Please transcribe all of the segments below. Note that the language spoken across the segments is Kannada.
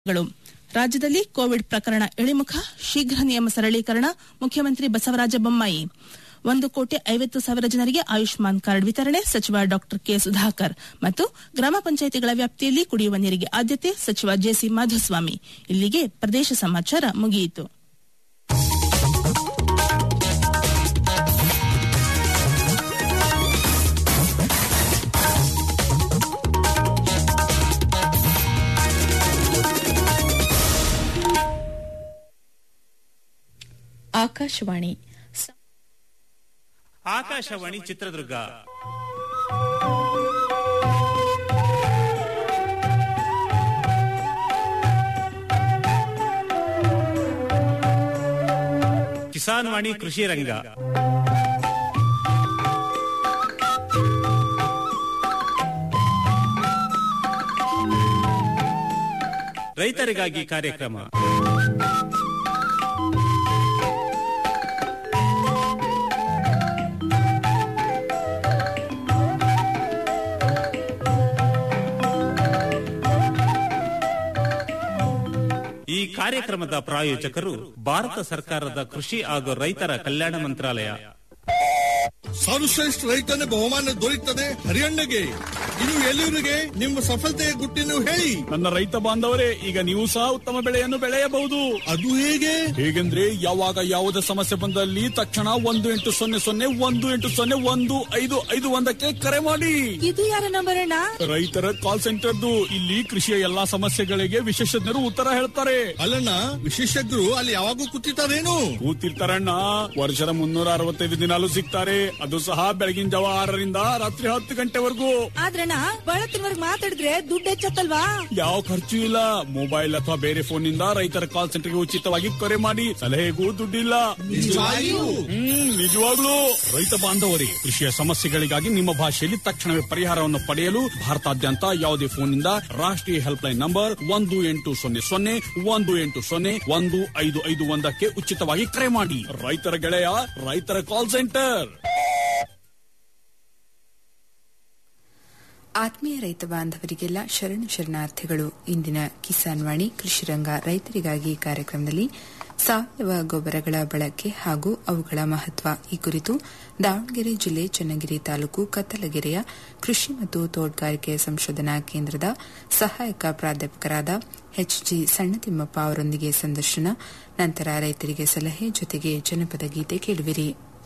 ಗಳು ರಾಜ್ಯದಲ್ಲಿ ಕೋವಿಡ್ ಪ್ರಕರಣ ಇಳಿಮುಖ ಶೀಘ್ರ ನಿಯಮ ಸರಳೀಕರಣ ಮುಖ್ಯಮಂತ್ರಿ ಬಸವರಾಜ ಬೊಮ್ಮಾಯಿ ಒಂದು ಕೋಟಿ ಐವತ್ತು ಸಾವಿರ ಜನರಿಗೆ ಆಯುಷ್ಮಾನ್ ಕಾರ್ಡ್ ವಿತರಣೆ ಸಚಿವ ಡಾ ಕೆ ಸುಧಾಕರ್ ಮತ್ತು ಗ್ರಾಮ ಪಂಚಾಯಿತಿಗಳ ವ್ಯಾಪ್ತಿಯಲ್ಲಿ ಕುಡಿಯುವ ನೀರಿಗೆ ಆದ್ಯತೆ ಸಚಿವ ಜೆಸಿ ಮಾಧುಸ್ವಾಮಿ ಇಲ್ಲಿಗೆ ಪ್ರದೇಶ ಸಮಾಚಾರ ಮುಗಿಯಿತು ಆಕಾಶವಾಣಿ ಆಕಾಶವಾಣಿ ಚಿತ್ರದುರ್ಗ ಕಿಸಾನ್ ವಾಣಿ ಕೃಷಿ ರಂಗ ರೈತರಿಗಾಗಿ ಕಾರ್ಯಕ್ರಮ ಈ ಕಾರ್ಯಕ್ರಮದ ಪ್ರಾಯೋಜಕರು ಭಾರತ ಸರ್ಕಾರದ ಕೃಷಿ ಹಾಗೂ ರೈತರ ಕಲ್ಯಾಣ ಮಂತ್ರಾಲಯ ಸರ್ವಶ್ರೇಷ್ಠ ರೈತನ ಬಹುಮಾನ ದೊರೆಯುತ್ತದೆ ಹರಿಯಣ್ಣಗೆ ಇದು ಎಲ್ಲಿವರಿಗೆ ನಿಮ್ಮ ಸಫಲತೆಯ ಗುಟ್ಟಿನ ಹೇಳಿ ನನ್ನ ರೈತ ಬಾಂಧವರೇ ಈಗ ನೀವು ಸಹ ಉತ್ತಮ ಬೆಳೆಯನ್ನು ಬೆಳೆಯಬಹುದು ಅದು ಹೇಗೆ ಹೇಗೆಂದ್ರೆ ಯಾವಾಗ ಯಾವುದೇ ಸಮಸ್ಯೆ ಬಂದಲ್ಲಿ ತಕ್ಷಣ ಒಂದು ಎಂಟು ಸೊನ್ನೆ ಸೊನ್ನೆ ಒಂದು ಎಂಟು ಸೊನ್ನೆ ಒಂದು ಐದು ಐದು ಒಂದಕ್ಕೆ ಕರೆ ಮಾಡಿ ಇದು ಯಾರ ನಂಬರ್ ಅಣ್ಣ ರೈತರ ಕಾಲ್ ಸೆಂಟರ್ದು ಇಲ್ಲಿ ಕೃಷಿಯ ಎಲ್ಲಾ ಸಮಸ್ಯೆಗಳಿಗೆ ವಿಶೇಷಜ್ಞರು ಉತ್ತರ ಹೇಳ್ತಾರೆ ಅಲ್ಲಣ್ಣ ವಿಶೇಷಜ್ಞರು ಅಲ್ಲಿ ಯಾವಾಗೂ ಕೂತಿರ್ತಾರೇನು ಕೂತಿರ್ತಾರಣ್ಣ ವರ್ಷದ ಮುನ್ನೂರ ಅರವತ್ತೈದು ದಿನಾಲು ಸಿಗ್ತಾರೆ ಅದು ಸಹ ಬೆಳಗಿನ ಜಾವ ಆರರಿಂದ ರಾತ್ರಿ ಹತ್ತು ಗಂಟೆವರೆಗೂ ಆದ್ರಣ್ಣ ಬಳತ್ತಿನವರ್ಗ್ ಮಾತಾಡಿದ್ರೆ ದುಡ್ಡು ಹೆಚ್ಚತ್ತಲ್ವಾ ಯಾವ ಖರ್ಚು ಇಲ್ಲ ಮೊಬೈಲ್ ಅಥವಾ ಬೇರೆ ಫೋನ್ ನಿಂದ ರೈತರ ಕಾಲ್ ಸೆಂಟರ್ಗೆ ಉಚಿತವಾಗಿ ಕರೆ ಮಾಡಿ ಸಲಹೆಗೂ ದುಡ್ಡಿಲ್ಲ ಹ್ಮ್ ನಿಜವಾಗ್ಲೂ ರೈತ ಬಾಂಧವರೇ ಕೃಷಿಯ ಸಮಸ್ಯೆಗಳಿಗಾಗಿ ನಿಮ್ಮ ಭಾಷೆಯಲ್ಲಿ ತಕ್ಷಣವೇ ಪರಿಹಾರವನ್ನು ಪಡೆಯಲು ಭಾರತಾದ್ಯಂತ ಯಾವುದೇ ಫೋನ್ನಿಂದ ರಾಷ್ಟ್ರೀಯ ಹೆಲ್ಪ್ ಲೈನ್ ನಂಬರ್ ಒಂದು ಎಂಟು ಸೊನ್ನೆ ಸೊನ್ನೆ ಒಂದು ಎಂಟು ಸೊನ್ನೆ ಒಂದು ಐದು ಐದು ಒಂದಕ್ಕೆ ಉಚಿತವಾಗಿ ಕರೆ ಮಾಡಿ ರೈತರ ಗೆಳೆಯ ರೈತರ ಕಾಲ್ ಸೆಂಟರ್ ಆತ್ಮೀಯ ರೈತ ಬಾಂಧವರಿಗೆಲ್ಲ ಶರಣು ಶರಣಾರ್ಥಿಗಳು ಇಂದಿನ ಕಿಸಾನ್ ವಾಣಿ ಕೃಷಿರಂಗ ರೈತರಿಗಾಗಿ ಕಾರ್ಯಕ್ರಮದಲ್ಲಿ ಸಾವಯವ ಗೊಬ್ಬರಗಳ ಬಳಕೆ ಹಾಗೂ ಅವುಗಳ ಮಹತ್ವ ಈ ಕುರಿತು ದಾವಣಗೆರೆ ಜಿಲ್ಲೆ ಚನ್ನಗಿರಿ ತಾಲೂಕು ಕತ್ತಲಗೆರೆಯ ಕೃಷಿ ಮತ್ತು ತೋಟಗಾರಿಕೆ ಸಂಶೋಧನಾ ಕೇಂದ್ರದ ಸಹಾಯಕ ಪ್ರಾಧ್ಯಾಪಕರಾದ ಎಚ್ಜಿ ಸಣ್ಣತಿಮ್ಮಪ್ಪ ಅವರೊಂದಿಗೆ ಸಂದರ್ಶನ ನಂತರ ರೈತರಿಗೆ ಸಲಹೆ ಜೊತೆಗೆ ಜನಪದ ಗೀತೆ ಕೇಳುವಿರಿ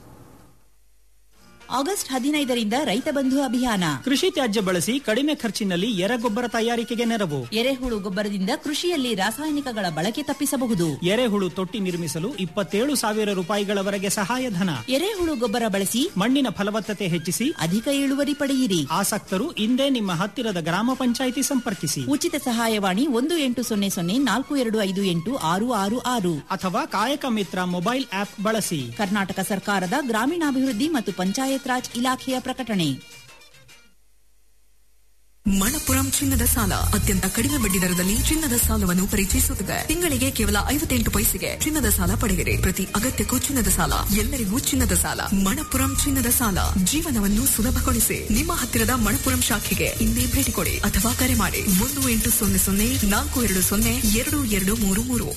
ಆಗಸ್ಟ್ ಹದಿನೈದರಿಂದ ರೈತ ಬಂಧು ಅಭಿಯಾನ ಕೃಷಿ ತ್ಯಾಜ್ಯ ಬಳಸಿ ಕಡಿಮೆ ಖರ್ಚಿನಲ್ಲಿ ಎರೆಗೊಬ್ಬರ ತಯಾರಿಕೆಗೆ ನೆರವು ಎರೆಹುಳು ಗೊಬ್ಬರದಿಂದ ಕೃಷಿಯಲ್ಲಿ ರಾಸಾಯನಿಕಗಳ ಬಳಕೆ ತಪ್ಪಿಸಬಹುದು ಎರೆಹುಳು ತೊಟ್ಟಿ ನಿರ್ಮಿಸಲು ಇಪ್ಪತ್ತೇಳು ಸಾವಿರ ರೂಪಾಯಿಗಳವರೆಗೆ ಸಹಾಯಧನ ಎರೆಹುಳು ಗೊಬ್ಬರ ಬಳಸಿ ಮಣ್ಣಿನ ಫಲವತ್ತತೆ ಹೆಚ್ಚಿಸಿ ಅಧಿಕ ಇಳುವರಿ ಪಡೆಯಿರಿ ಆಸಕ್ತರು ಇಂದೇ ನಿಮ್ಮ ಹತ್ತಿರದ ಗ್ರಾಮ ಪಂಚಾಯಿತಿ ಸಂಪರ್ಕಿಸಿ ಉಚಿತ ಸಹಾಯವಾಣಿ ಒಂದು ಎಂಟು ಸೊನ್ನೆ ಸೊನ್ನೆ ನಾಲ್ಕು ಎರಡು ಐದು ಎಂಟು ಆರು ಆರು ಆರು ಅಥವಾ ಕಾಯಕ ಮಿತ್ರ ಮೊಬೈಲ್ ಆಪ್ ಬಳಸಿ ಕರ್ನಾಟಕ ಸರ್ಕಾರದ ಗ್ರಾಮೀಣಾಭಿವೃದ್ಧಿ ಮತ್ತು ಪಂಚಾಯತ್ ರಾಜ್ ಇಲಾಖೆಯ ಪ್ರಕಟಣೆ ಮಣಪುರಂ ಚಿನ್ನದ ಸಾಲ ಅತ್ಯಂತ ಕಡಿಮೆ ಬಡ್ಡಿ ದರದಲ್ಲಿ ಚಿನ್ನದ ಸಾಲವನ್ನು ಪರಿಚಯಿಸುತ್ತದೆ ತಿಂಗಳಿಗೆ ಕೇವಲ ಐವತ್ತೆಂಟು ಪೈಸೆಗೆ ಚಿನ್ನದ ಸಾಲ ಪಡೆಯಿರಿ ಪ್ರತಿ ಅಗತ್ಯಕ್ಕೂ ಚಿನ್ನದ ಸಾಲ ಎಲ್ಲರಿಗೂ ಚಿನ್ನದ ಸಾಲ ಮಣಪುರಂ ಚಿನ್ನದ ಸಾಲ ಜೀವನವನ್ನು ಸುಲಭಗೊಳಿಸಿ ನಿಮ್ಮ ಹತ್ತಿರದ ಮಣಪುರಂ ಶಾಖೆಗೆ ಇಂದೇ ಭೇಟಿ ಕೊಡಿ ಅಥವಾ ಕರೆ ಮಾಡಿ ಒಂದು ಎಂಟು ಸೊನ್ನೆ ಸೊನ್ನೆ ನಾಲ್ಕು ಎರಡು ಸೊನ್ನೆ ಎರಡು ಎರಡು ಮೂರು ಮೂರು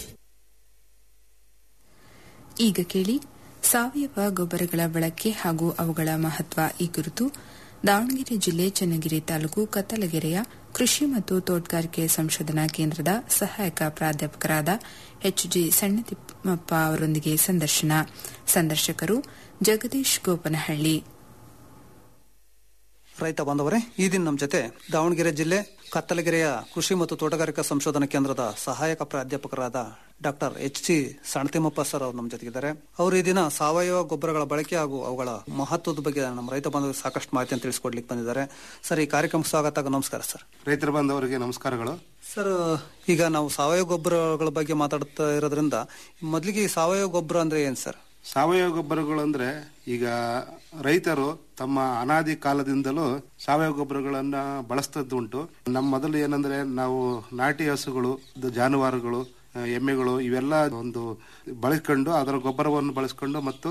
ಈಗ ಕೇಳಿ ಸಾವಯವ ಗೊಬ್ಬರಗಳ ಬಳಕೆ ಹಾಗೂ ಅವುಗಳ ಮಹತ್ವ ಈ ಕುರಿತು ದಾವಣಗೆರೆ ಜಿಲ್ಲೆ ಚನ್ನಗಿರಿ ತಾಲೂಕು ಕತ್ತಲಗೆರೆಯ ಕೃಷಿ ಮತ್ತು ತೋಟಗಾರಿಕೆ ಸಂಶೋಧನಾ ಕೇಂದ್ರದ ಸಹಾಯಕ ಪ್ರಾಧ್ಯಾಪಕರಾದ ಎಚ್ಜಿ ಸಣ್ಣತಿಮ್ಮಪ್ಪ ಅವರೊಂದಿಗೆ ಸಂದರ್ಶನ ಸಂದರ್ಶಕರು ಜಗದೀಶ್ ಗೋಪನಹಳ್ಳಿ ರೈತ ಬಾಂಧವರೇ ಈ ದಿನ ನಮ್ಮ ಜೊತೆ ದಾವಣಗೆರೆ ಜಿಲ್ಲೆ ಕತ್ತಲಗೆರೆಯ ಕೃಷಿ ಮತ್ತು ತೋಟಗಾರಿಕಾ ಸಂಶೋಧನಾ ಕೇಂದ್ರದ ಸಹಾಯಕ ಪ್ರಾಧ್ಯಾಪಕರಾದ doctor H C Sannathimmappa sir ಅವರು ನಮ್ಮ ಜೊತೆಗಿದ್ದಾರೆ ಅವರು ಈ ದಿನ ಸಾವಯವ ಗೊಬ್ಬರಗಳ ಬಳಕೆ ಹಾಗೂ ಅವುಗಳ ಮಹತ್ವದ ಬಗ್ಗೆ ನಮ್ಮ ರೈತ ಬಾಂಧವರಿಗೆ ಸಾಕಷ್ಟು ಮಾಹಿತಿಯನ್ನು ತಿಳಿಸ್ಕೊಡ್ಲಿಕ್ಕೆ ಬಂದಿದ್ದಾರೆ ಸರ್ ಈ ಕಾರ್ಯಕ್ರಮಕ್ಕೆ ಸ್ವಾಗತ ನಮಸ್ಕಾರ ಸರ್ ರೈತರ ಬಾಂಧವರಿಗೆ ನಮಸ್ಕಾರಗಳು ಸರ್ ಈಗ ನಾವು ಸಾವಯವ ಗೊಬ್ಬರಗಳ ಬಗ್ಗೆ ಮಾತಾಡ್ತಾ ಇರೋದ್ರಿಂದ ಮೊದಲಿಗೆ ಈ ಸಾವಯವ ಗೊಬ್ಬರ ಅಂದ್ರೆ ಏನ್ ಸರ್ ಸಾವಯವ ಗೊಬ್ಬರಗಳು ಅಂದ್ರೆ ಈಗ ರೈತರು ತಮ್ಮ ಅನಾದಿ ಕಾಲದಿಂದಲೂ ಸಾವಯವ ಗೊಬ್ಬರಗಳನ್ನ ಬಳಸ್ತದ್ದು ಉಂಟು ನಮ್ಮ ಮೊದಲು ಏನಂದ್ರೆ ನಾವು ನಾಟಿ ಹಸುಗಳು ಇದು ಜಾನುವಾರುಗಳು ಆ, ಎಮ್ಮೆಗಳು ಇವೆಲ್ಲ ಒಂದು ಬಳಸ್ಕೊಂಡು ಅದರ ಗೊಬ್ಬರವನ್ನು ಬಳಸ್ಕೊಂಡು ಮತ್ತು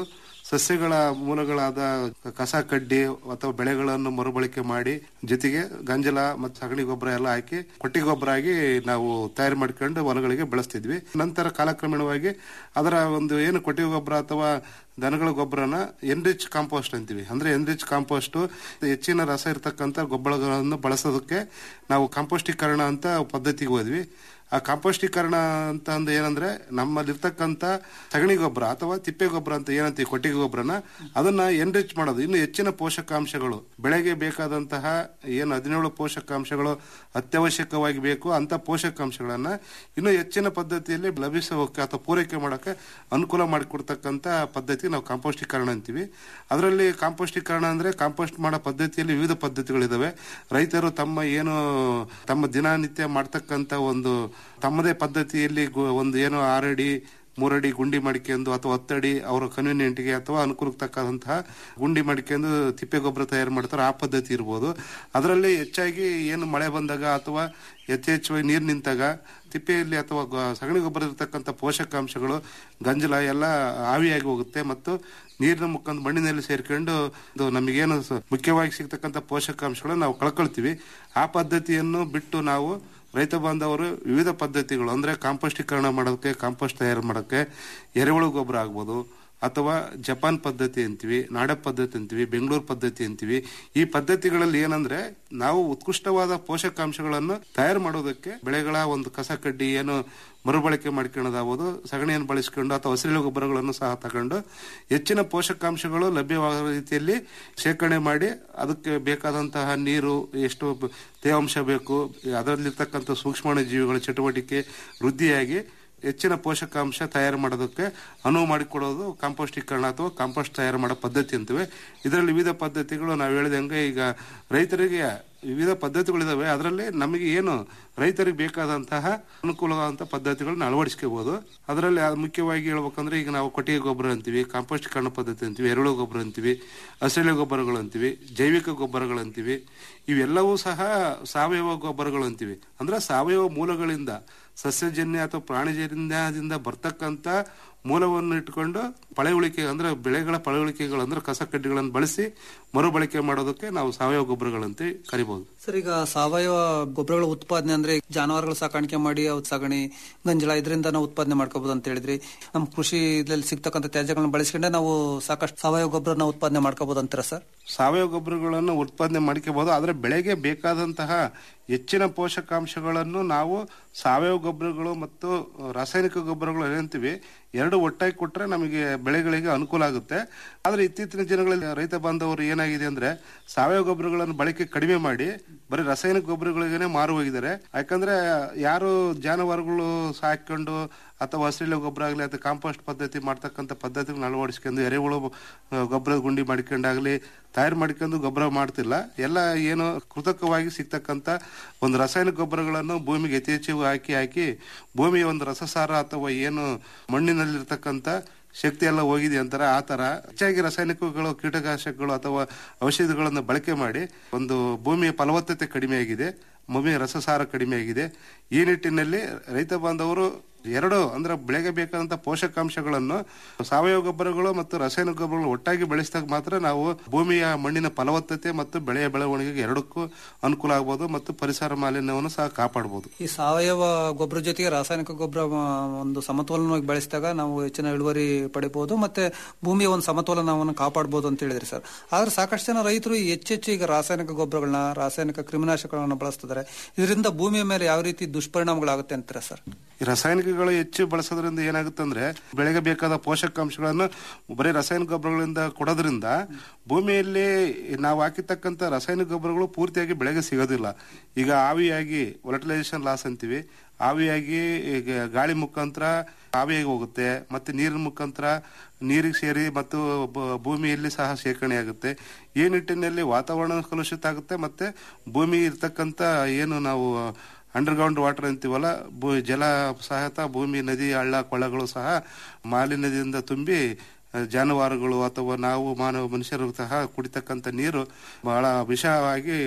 ಸಸ್ಯಗಳ ಮೂಲಗಳಾದ ಕಸ ಕಡ್ಡಿ ಅಥವಾ ಬೆಳೆಗಳನ್ನು ಮರುಬಳಕೆ ಮಾಡಿ ಜೊತೆಗೆ ಗಂಜಲ ಮತ್ತು ಸಗಣಿ ಗೊಬ್ಬರ ಎಲ್ಲ ಹಾಕಿ ಕೊಟ್ಟಿ ಗೊಬ್ಬರ ಆಗಿ ನಾವು ತಯಾರು ಮಾಡ್ಕೊಂಡು ಹೊಲಗಳಿಗೆ ಬೆಳೆಸ್ತಿದ್ವಿ ನಂತರ ಕಾಲಕ್ರಮೇಣವಾಗಿ ಅದರ ಒಂದು ಏನು ಕೊಟ್ಟಿಗೆ ಗೊಬ್ಬರ ಅಥವಾ ದನಗಳ ಗೊಬ್ಬರನ ಎನ್ರಿಚ್ ಕಾಂಪೋಸ್ಟ್ ಅಂತೀವಿ ಅಂದ್ರೆ ಎನ್ರಿಚ್ ಕಾಂಪೋಸ್ಟ್ ಹೆಚ್ಚಿನ ರಸ ಇರತಕ್ಕಂತ ಗೊಬ್ಬರಗಳನ್ನು ಬಳಸೋದಕ್ಕೆ ನಾವು ಕಾಂಪೋಸ್ಟೀಕರಣ ಅಂತ ಪದ್ಧತಿಗೆ ಹೋದ್ವಿ ಆ ಕಾಂಪೋಸ್ಟೀಕರಣ ಅಂತ ಅಂದ್ರೆ ಏನಂದ್ರೆ ನಮ್ಮಲ್ಲಿರ್ತಕ್ಕಂಥ ಸಗಣಿ ಗೊಬ್ಬರ ಅಥವಾ ತಿಪ್ಪೆ ಗೊಬ್ಬರ ಅಂತ ಏನಂತೀವಿ ಕೊಟ್ಟಿಗೆ ಗೊಬ್ಬರನ ಅದನ್ನ ಎನ್ರಿಚ್ ಮಾಡೋದು ಇನ್ನು ಹೆಚ್ಚಿನ ಪೋಷಕಾಂಶಗಳು ಬೆಳೆಗೆ ಬೇಕಾದಂತಹ ಏನು ಹದಿನೇಳು ಪೋಷಕಾಂಶಗಳು ಅತ್ಯವಶ್ಯಕವಾಗಿ ಬೇಕು ಅಂತ ಪೋಷಕಾಂಶಗಳನ್ನ ಇನ್ನು ಹೆಚ್ಚಿನ ಪದ್ಧತಿಯಲ್ಲಿ ಲಭಿಸೋಕೆ ಅಥವಾ ಪೂರೈಕೆ ಮಾಡೋಕೆ ಅನುಕೂಲ ಮಾಡಿಕೊಡ್ತಕ್ಕಂಥ ಪದ್ಧತಿ ನಾವು ಕಾಂಪೋಸ್ಟೀಕರಣ ಅಂತೀವಿ ಅದರಲ್ಲಿ ಕಾಂಪೋಸ್ಟೀಕರಣ ಅಂದ್ರೆ ಕಾಂಪೋಸ್ಟ್ ಮಾಡೋ ಪದ್ಧತಿಯಲ್ಲಿ ವಿವಿಧ ಪದ್ಧತಿಗಳಿದಾವೆ ರೈತರು ತಮ್ಮ ಏನು ತಮ್ಮ ದಿನನಿತ್ಯ ಮಾಡ್ತಕ್ಕಂಥ ಒಂದು ತಮ್ಮದೇ ಪದ್ಧತಿಯಲ್ಲಿ ಗು- ಒಂದು ಏನು ಆರಡಿ ಮೂರಡಿ ಗುಂಡಿ ಮಾಡಿಕೊಂಡು ಅಥವಾ ಹತ್ತಡಿ ಅವರ ಕನ್ವೀನಿಯಂಟ್ಗೆ ಅಥವಾ ಅನುಕೂಲಕ್ಕೆ ತಕ್ಕಂತಹ ಗುಂಡಿ ಮಾಡಿಕೊಂಡು ತಿಪ್ಪೆ ಗೊಬ್ಬರ ತಯಾರು ಮಾಡ್ತಾರೆ ಆ ಪದ್ಧತಿ ಇರ್ಬೋದು ಅದರಲ್ಲಿ ಹೆಚ್ಚಾಗಿ ಏನು ಮಳೆ ಬಂದಾಗ ಅಥವಾ ಯಥೇಚ್ಛವಾಗಿ ನೀರು ನಿಂತಾಗ ತಿಪ್ಪೆಯಲ್ಲಿ ಅಥವಾ ಗ- ಸಗಣಿ ಗೊಬ್ಬರ ಇರತಕ್ಕಂಥ ಪೋಷಕಾಂಶಗಳು ಗಂಜಲ ಎಲ್ಲ ಆವಿಯಾಗಿ ಹೋಗುತ್ತೆ ಮತ್ತು ನೀರಿನ ಮುಖಾಂತರ ಮಣ್ಣಿನಲ್ಲಿ ಸೇರ್ಕೊಂಡು ಇದು ನಮಗೇನು ಸ- ಮುಖ್ಯವಾಗಿ ಸಿಗ್ತಕ್ಕಂಥ ಪೋಷಕಾಂಶಗಳು ನಾವು ಕಳ್ಕೊಳ್ತೀವಿ ಆ ಪದ್ಧತಿಯನ್ನು ಬಿಟ್ಟು ನಾವು ರೈತ ಬಾಂಧವರು ವಿವಿಧ ಪದ್ಧತಿಗಳು ಅಂದ್ರೆ ಕಾಂಪೋಸ್ಟೀಕರಣ ಮಾಡೋದಕ್ಕೆ ಕಾಂಪೋಸ್ಟ್ ತಯಾರು ಮಾಡೋಕ್ಕೆ ಎರೆಹುಳು ಗೊಬ್ಬರ ಆಗ್ಬೋದು ಅಥವಾ ಜಪಾನ್ ಪದ್ಧತಿ ಅಂತೀವಿ ನಾಡ ಪದ್ಧತಿ ಅಂತೀವಿ ಬೆಂಗಳೂರು ಪದ್ಧತಿ ಅಂತೀವಿ ಈ ಪದ್ಧತಿಗಳಲ್ಲಿ ಏನಂದ್ರೆ ನಾವು ಉತ್ಕೃಷ್ಟವಾದ ಪೋಷಕಾಂಶಗಳನ್ನು ತಯಾರು ಮಾಡೋದಕ್ಕೆ ಬೆಳೆಗಳ ಒಂದು ಕಸ ಕಡ್ಡಿ ಏನು ಮರುಬಳಕೆ ಮಾಡ್ಕೊಳ್ಳೋದಾಗ್ಬೋದು ಸಗಣಿಯನ್ನು ಬಳಸಿಕೊಂಡು ಅಥವಾ ಹಸಿರು ಗೊಬ್ಬರಗಳನ್ನು ಸಹ ತಗೊಂಡು ಹೆಚ್ಚಿನ ಪೋಷಕಾಂಶಗಳು ಲಭ್ಯವಾಗುವ ರೀತಿಯಲ್ಲಿ ಶೇಖರಣೆ ಮಾಡಿ ಅದಕ್ಕೆ ಬೇಕಾದಂತಹ ನೀರು ಎಷ್ಟು ಬ- ತೇವಾಂಶ ಬೇಕು ಅದರಲ್ಲಿರ್ತಕ್ಕಂಥ ಸೂಕ್ಷ್ಮಾಣು ಜೀವಿಗಳ ಚಟುವಟಿಕೆ ವೃದ್ಧಿಯಾಗಿ ಹೆಚ್ಚಿನ ಪೋಷಕಾಂಶ ತಯಾರು ಮಾಡೋದಕ್ಕೆ ಅನುವು ಮಾಡಿಕೊಡೋದು ಕಾಂಪೋಸ್ಟೀಕರಣ ಅಥವಾ ಕಾಂಪೋಸ್ಟ್ ತಯಾರು ಮಾಡೋ ಪದ್ಧತಿ ಅಂತಿವೆ ಇದರಲ್ಲಿ ವಿವಿಧ ಪದ್ಧತಿಗಳು ನಾವು ಹೇಳಿದಂಗೆ ಈಗ ರೈತರಿಗೆ ವಿವಿಧ ಪದ್ಧತಿಗಳಿದಾವೆ ಅದರಲ್ಲಿ ನಮಗೆ ಏನು ರೈತರಿಗೆ ಬೇಕಾದಂತಹ ಅನುಕೂಲವಾದಂತಹ ಪದ್ಧತಿಗಳನ್ನ ಅಳವಡಿಸ್ಕೋಬಹುದು ಅದರಲ್ಲಿ ಅದು ಮುಖ್ಯವಾಗಿ ಹೇಳ್ಬೇಕಂದ್ರೆ ಈಗ ನಾವು ಕೊಟ್ಟಿಗೆ ಗೊಬ್ಬರ ಅಂತೀವಿ ಕಾಂಪೋಸ್ಟೀಕರಣ ಪದ್ಧತಿ ಅಂತೀವಿ ಎರೆಹುಳು ಗೊಬ್ಬರ ಅಂತೀವಿ ಹಸಿರೆಲೆ ಗೊಬ್ಬರಗಳು ಅಂತೀವಿ ಜೈವಿಕ ಗೊಬ್ಬರಗಳು ಅಂತೀವಿ ಇವೆಲ್ಲವೂ ಸಹ ಸಾವಯವ ಗೊಬ್ಬರಗಳು ಅಂತೀವಿ ಅಂದ್ರೆ ಸಾವಯವ ಮೂಲಗಳಿಂದ ಸಸ್ಯಜನ್ಯ ಅಥವಾ ಪ್ರಾಣಿಜನ್ಯದಿಂದ ಬರ್ತಕ್ಕಂಥ ಮೂಲವನ್ನು ಇಟ್ಕೊಂಡು ಪಳೆಯುಳಿಕೆ ಅಂದ್ರೆ ಬೆಳೆಗಳ ಪಳೆಯುಳಿಕೆಗಳು ಅಂದ್ರೆ ಕಸ ಕಡ್ಡಿಗಳನ್ನು ಬಳಸಿ ಮರುಬಳಕೆ ಮಾಡೋದಕ್ಕೆ ನಾವು ಸಾವಯವ ಗೊಬ್ಬರಗಳಂತ ಕರಿಬಹುದು ಸರ್ ಈಗ ಸಾವಯವ ಗೊಬ್ಬರಗಳ ಉತ್ಪಾದನೆ ಅಂದ್ರೆ ಜಾನುವಾರುಗಳ ಸಾಕಾಣಿಕೆ ಮಾಡಿ ಅವ್ ಸಗಣಿ ಗಂಜಲ ಇದರಿಂದ ನಾವು ಉತ್ಪಾದನೆ ಮಾಡ್ಕೋಬಹುದು ಅಂತ ಹೇಳಿದ್ರಿ ನಮ್ಮ ಕೃಷಿ ಇದ್ರಲ್ಲಿ ಸಿಗ್ತಕ್ಕಂಥ ತ್ಯಾಜ್ಯಗಳನ್ನ ಬಳಸ್ಕೊಂಡೆ ನಾವು ಸಾಕಷ್ಟು ಸಾವಯವ ಗೊಬ್ಬರನ ಉತ್ಪಾದನೆ ಮಾಡ್ಕೋಬಹುದು ಅಂತೀರಾ ಸರ್ ಸಾವಯವ ಗೊಬ್ಬರಗಳನ್ನು ಉತ್ಪಾದನೆ ಮಾಡ್ಕೋಬಹುದು ಆದ್ರೆ ಬೆಳೆಗೆ ಬೇಕಾದಂತಹ ಹೆಚ್ಚಿನ ಪೋಷಕಾಂಶಗಳನ್ನು ನಾವು ಸಾವಯವ ಗೊಬ್ಬರಗಳು ಮತ್ತು ರಾಸಾಯನಿಕ ಗೊಬ್ಬರಗಳು ಏನಂತೀವಿ ಎರಡು ಒಟ್ಟಾಗಿ ಕೊಟ್ರೆ ನಮಗೆ ಬೆಳೆಗಳಿಗೆ ಅನುಕೂಲ ಆಗುತ್ತೆ ಆದ್ರೆ ಇತ್ತೀಚಿನ ದಿನಗಳಲ್ಲಿ ರೈತ ಬಾಂಧವರು ಏನಾಗಿದೆ ಅಂದ್ರೆ ಸಾವಯವ ಗೊಬ್ಬರಗಳನ್ನು ಬಳಕೆ ಕಡಿಮೆ ಮಾಡಿ ಬರೀ ರಾಸಾಯನಿಕ ಗೊಬ್ಬರಗಳಿಗೇನೆ ಮಾರು ಹೋಗಿದ್ದಾರೆ ಯಾಕಂದ್ರೆ ಯಾರು ಜಾನುವಾರುಗಳು ಸಾಕೊಂಡು ಅಥವಾ ಹಸಿರೆಲೆ ಗೊಬ್ಬರ ಆಗಲಿ ಅಥವಾ ಕಾಂಪೋಸ್ಟ್ ಪದ್ಧತಿ ಮಾಡ್ತಕ್ಕಂಥ ಪದ್ಧತಿಗಳನ್ನ ಅಳವಡಿಸ್ಕೊಂಡು ಎರೆಹುಳು ಆ, ಗೊಬ್ಬರದ ಗುಂಡಿ ಮಾಡ್ಕೊಂಡಾಗ್ಲಿ ತಯಾರು ಮಾಡ್ಕೊಂಡು ಗೊಬ್ಬರ ಮಾಡ್ತಿಲ್ಲ ಎಲ್ಲ ಏನು ಕೃತಕವಾಗಿ ಸಿಗ್ತಕ್ಕಂಥ ಒಂದು ರಾಸಾಯನಿಕ ಗೊಬ್ಬರಗಳನ್ನು ಭೂಮಿಗೆ ಯಥೇಚ್ಛವಾಗಿ ಹಾಕಿ ಹಾಕಿ ಭೂಮಿಯ ಒಂದು ರಸಸಾರ ಅಥವಾ ಏನು ಮಣ್ಣಿನಲ್ಲಿರ್ತಕ್ಕಂಥ ಶಕ್ತಿ ಎಲ್ಲ ಹೋಗಿದೆ ಅಂತಾರೆ ಆ ತರ ಹೆಚ್ಚಾಗಿ ರಾಸಾಯನಿಕಗಳು ಕೀಟನಾಶಕಗಳು ಅಥವಾ ಔಷಧಿಗಳನ್ನು ಬಳಕೆ ಮಾಡಿ ಒಂದು ಭೂಮಿಯ ಫಲವತ್ತತೆ ಕಡಿಮೆ ಆಗಿದೆ ಭೂಮಿಯ ರಸಸಾರ ಕಡಿಮೆ ಆಗಿದೆ ಈ ನಿಟ್ಟಿನಲ್ಲಿ ರೈತ ಬಾಂಧವರು ಎರಡು ಅಂದ್ರೆ ಬೆಳೆಗೆ ಬೇಕಾದಂತ ಪೋಷಕಾಂಶಗಳನ್ನು ಸಾವಯವ ಗೊಬ್ಬರಗಳು ಮತ್ತು ರಾಸಾಯನಿಕ ಗೊಬ್ಬರಗಳು ಒಟ್ಟಾಗಿ ಬೆಳೆಸಿದಾಗ ಮಾತ್ರ ನಾವು ಭೂಮಿಯ ಮಣ್ಣಿನ ಫಲವತ್ತತೆ ಮತ್ತು ಬೆಳೆಯ ಬೆಳವಣಿಗೆಗೆ ಎರಡಕ್ಕೂ ಅನುಕೂಲ ಆಗಬಹುದು ಮತ್ತು ಪರಿಸರ ಮಾಲಿನ್ಯವನ್ನು ಸಹ ಕಾಪಾಡಬಹುದು ಈ ಸಾವಯವ ಗೊಬ್ಬರ ಜೊತೆಗೆ ರಾಸಾಯನಿಕ ಗೊಬ್ಬರ ಆ, ಒಂದು ಸಮತೋಲನವಾಗಿ ಬೆಳೆಸಿದಾಗ ನಾವು ಹೆಚ್ಚಿನ ಇಳುವರಿ ಪಡಿಬಹುದು ಮತ್ತೆ ಭೂಮಿಯ ಒಂದು ಸಮತೋಲನವನ್ನು ಕಾಪಾಡಬಹುದು ಅಂತ ಹೇಳಿದ್ರಿ ಸರ್ ಆದ್ರೆ ಸಾಕಷ್ಟು ಜನ ರೈತರು ಈ ಹೆಚ್ಚೆಚ್ಚು ಈಗ ರಾಸಾಯನಿಕ ಗೊಬ್ಬರಗಳನ್ನ ರಾಸಾಯನಿಕ ಕ್ರಿಮಿನಾಶಕಗಳನ್ನ ಬಳಸ್ತಿದ್ದಾರೆ ಇದರಿಂದ ಭೂಮಿಯ ಮೇಲೆ ಯಾವ ರೀತಿ ದುಷ್ಪರಿಣಾಮಗಳಾಗುತ್ತೆ ಅಂತೀರಾ ಸರ್ ಈ ರಾಸಾಯನಿಕಗಳು ಹೆಚ್ಚು ಬಳಸೋದ್ರಿಂದ ಏನಾಗುತ್ತೆ ಅಂದ್ರೆ ಬೆಳೆಗೆ ಬೇಕಾದ ಪೋಷಕಾಂಶಗಳನ್ನು ಬರೀ ರಾಸಾಯನಿಕ ಗೊಬ್ಬರಗಳಿಂದ ಕೊಡೋದ್ರಿಂದ ಭೂಮಿಯಲ್ಲಿ ನಾವು ಹಾಕಿರ್ತಕ್ಕಂಥ ರಾಸಾಯನಿಕ ಗೊಬ್ಬರಗಳು ಪೂರ್ತಿಯಾಗಿ ಬೆಳೆಗೆ ಸಿಗೋದಿಲ್ಲ ಈಗ ಆವಿಯಾಗಿ ವೊಲಟಲೈಸೇಷನ್ ಲಾಸ್ ಅಂತೀವಿ ಆವಿಯಾಗಿ ಈಗ ಗಾಳಿ ಮುಖಾಂತರ ಆವಿಯಾಗಿ ಹೋಗುತ್ತೆ ಮತ್ತೆ ನೀರಿನ ಮುಖಾಂತರ ನೀರಿಗೆ ಸೇರಿ ಮತ್ತು ಬ- ಭೂಮಿಯಲ್ಲಿ ಸಹ ಶೇಖರಣೆ ಆಗುತ್ತೆ ಈ ನಿಟ್ಟಿನಲ್ಲಿ ವಾತಾವರಣ ಕಲುಷಿತ ಆಗುತ್ತೆ ಮತ್ತೆ ಭೂಮಿ ಇರ್ತಕ್ಕಂಥ ಏನು ನಾವು ಅಂಡರ್ಗ್ರೌಂಡ್ ವಾಟರ್ ಅಂತೀವಲ್ಲ ಭೂ- ಜಲ ಸಹಿತ ಭೂಮಿ ನದಿ ಹಳ್ಳ ಕೊಳ್ಳಗಳು ಸಹ ಮಾಲಿನ್ಯದಿಂದ ತುಂಬಿ ಆ, ಜಾನುವಾರುಗಳು ಅಥವಾ ನಾವು ಮಾನವ ಮನುಷ್ಯರು ಸಹ ಕುಡಿತಕ್ಕಂಥ ನೀರು ಬಹಳ ವಿಷವಾಗಿ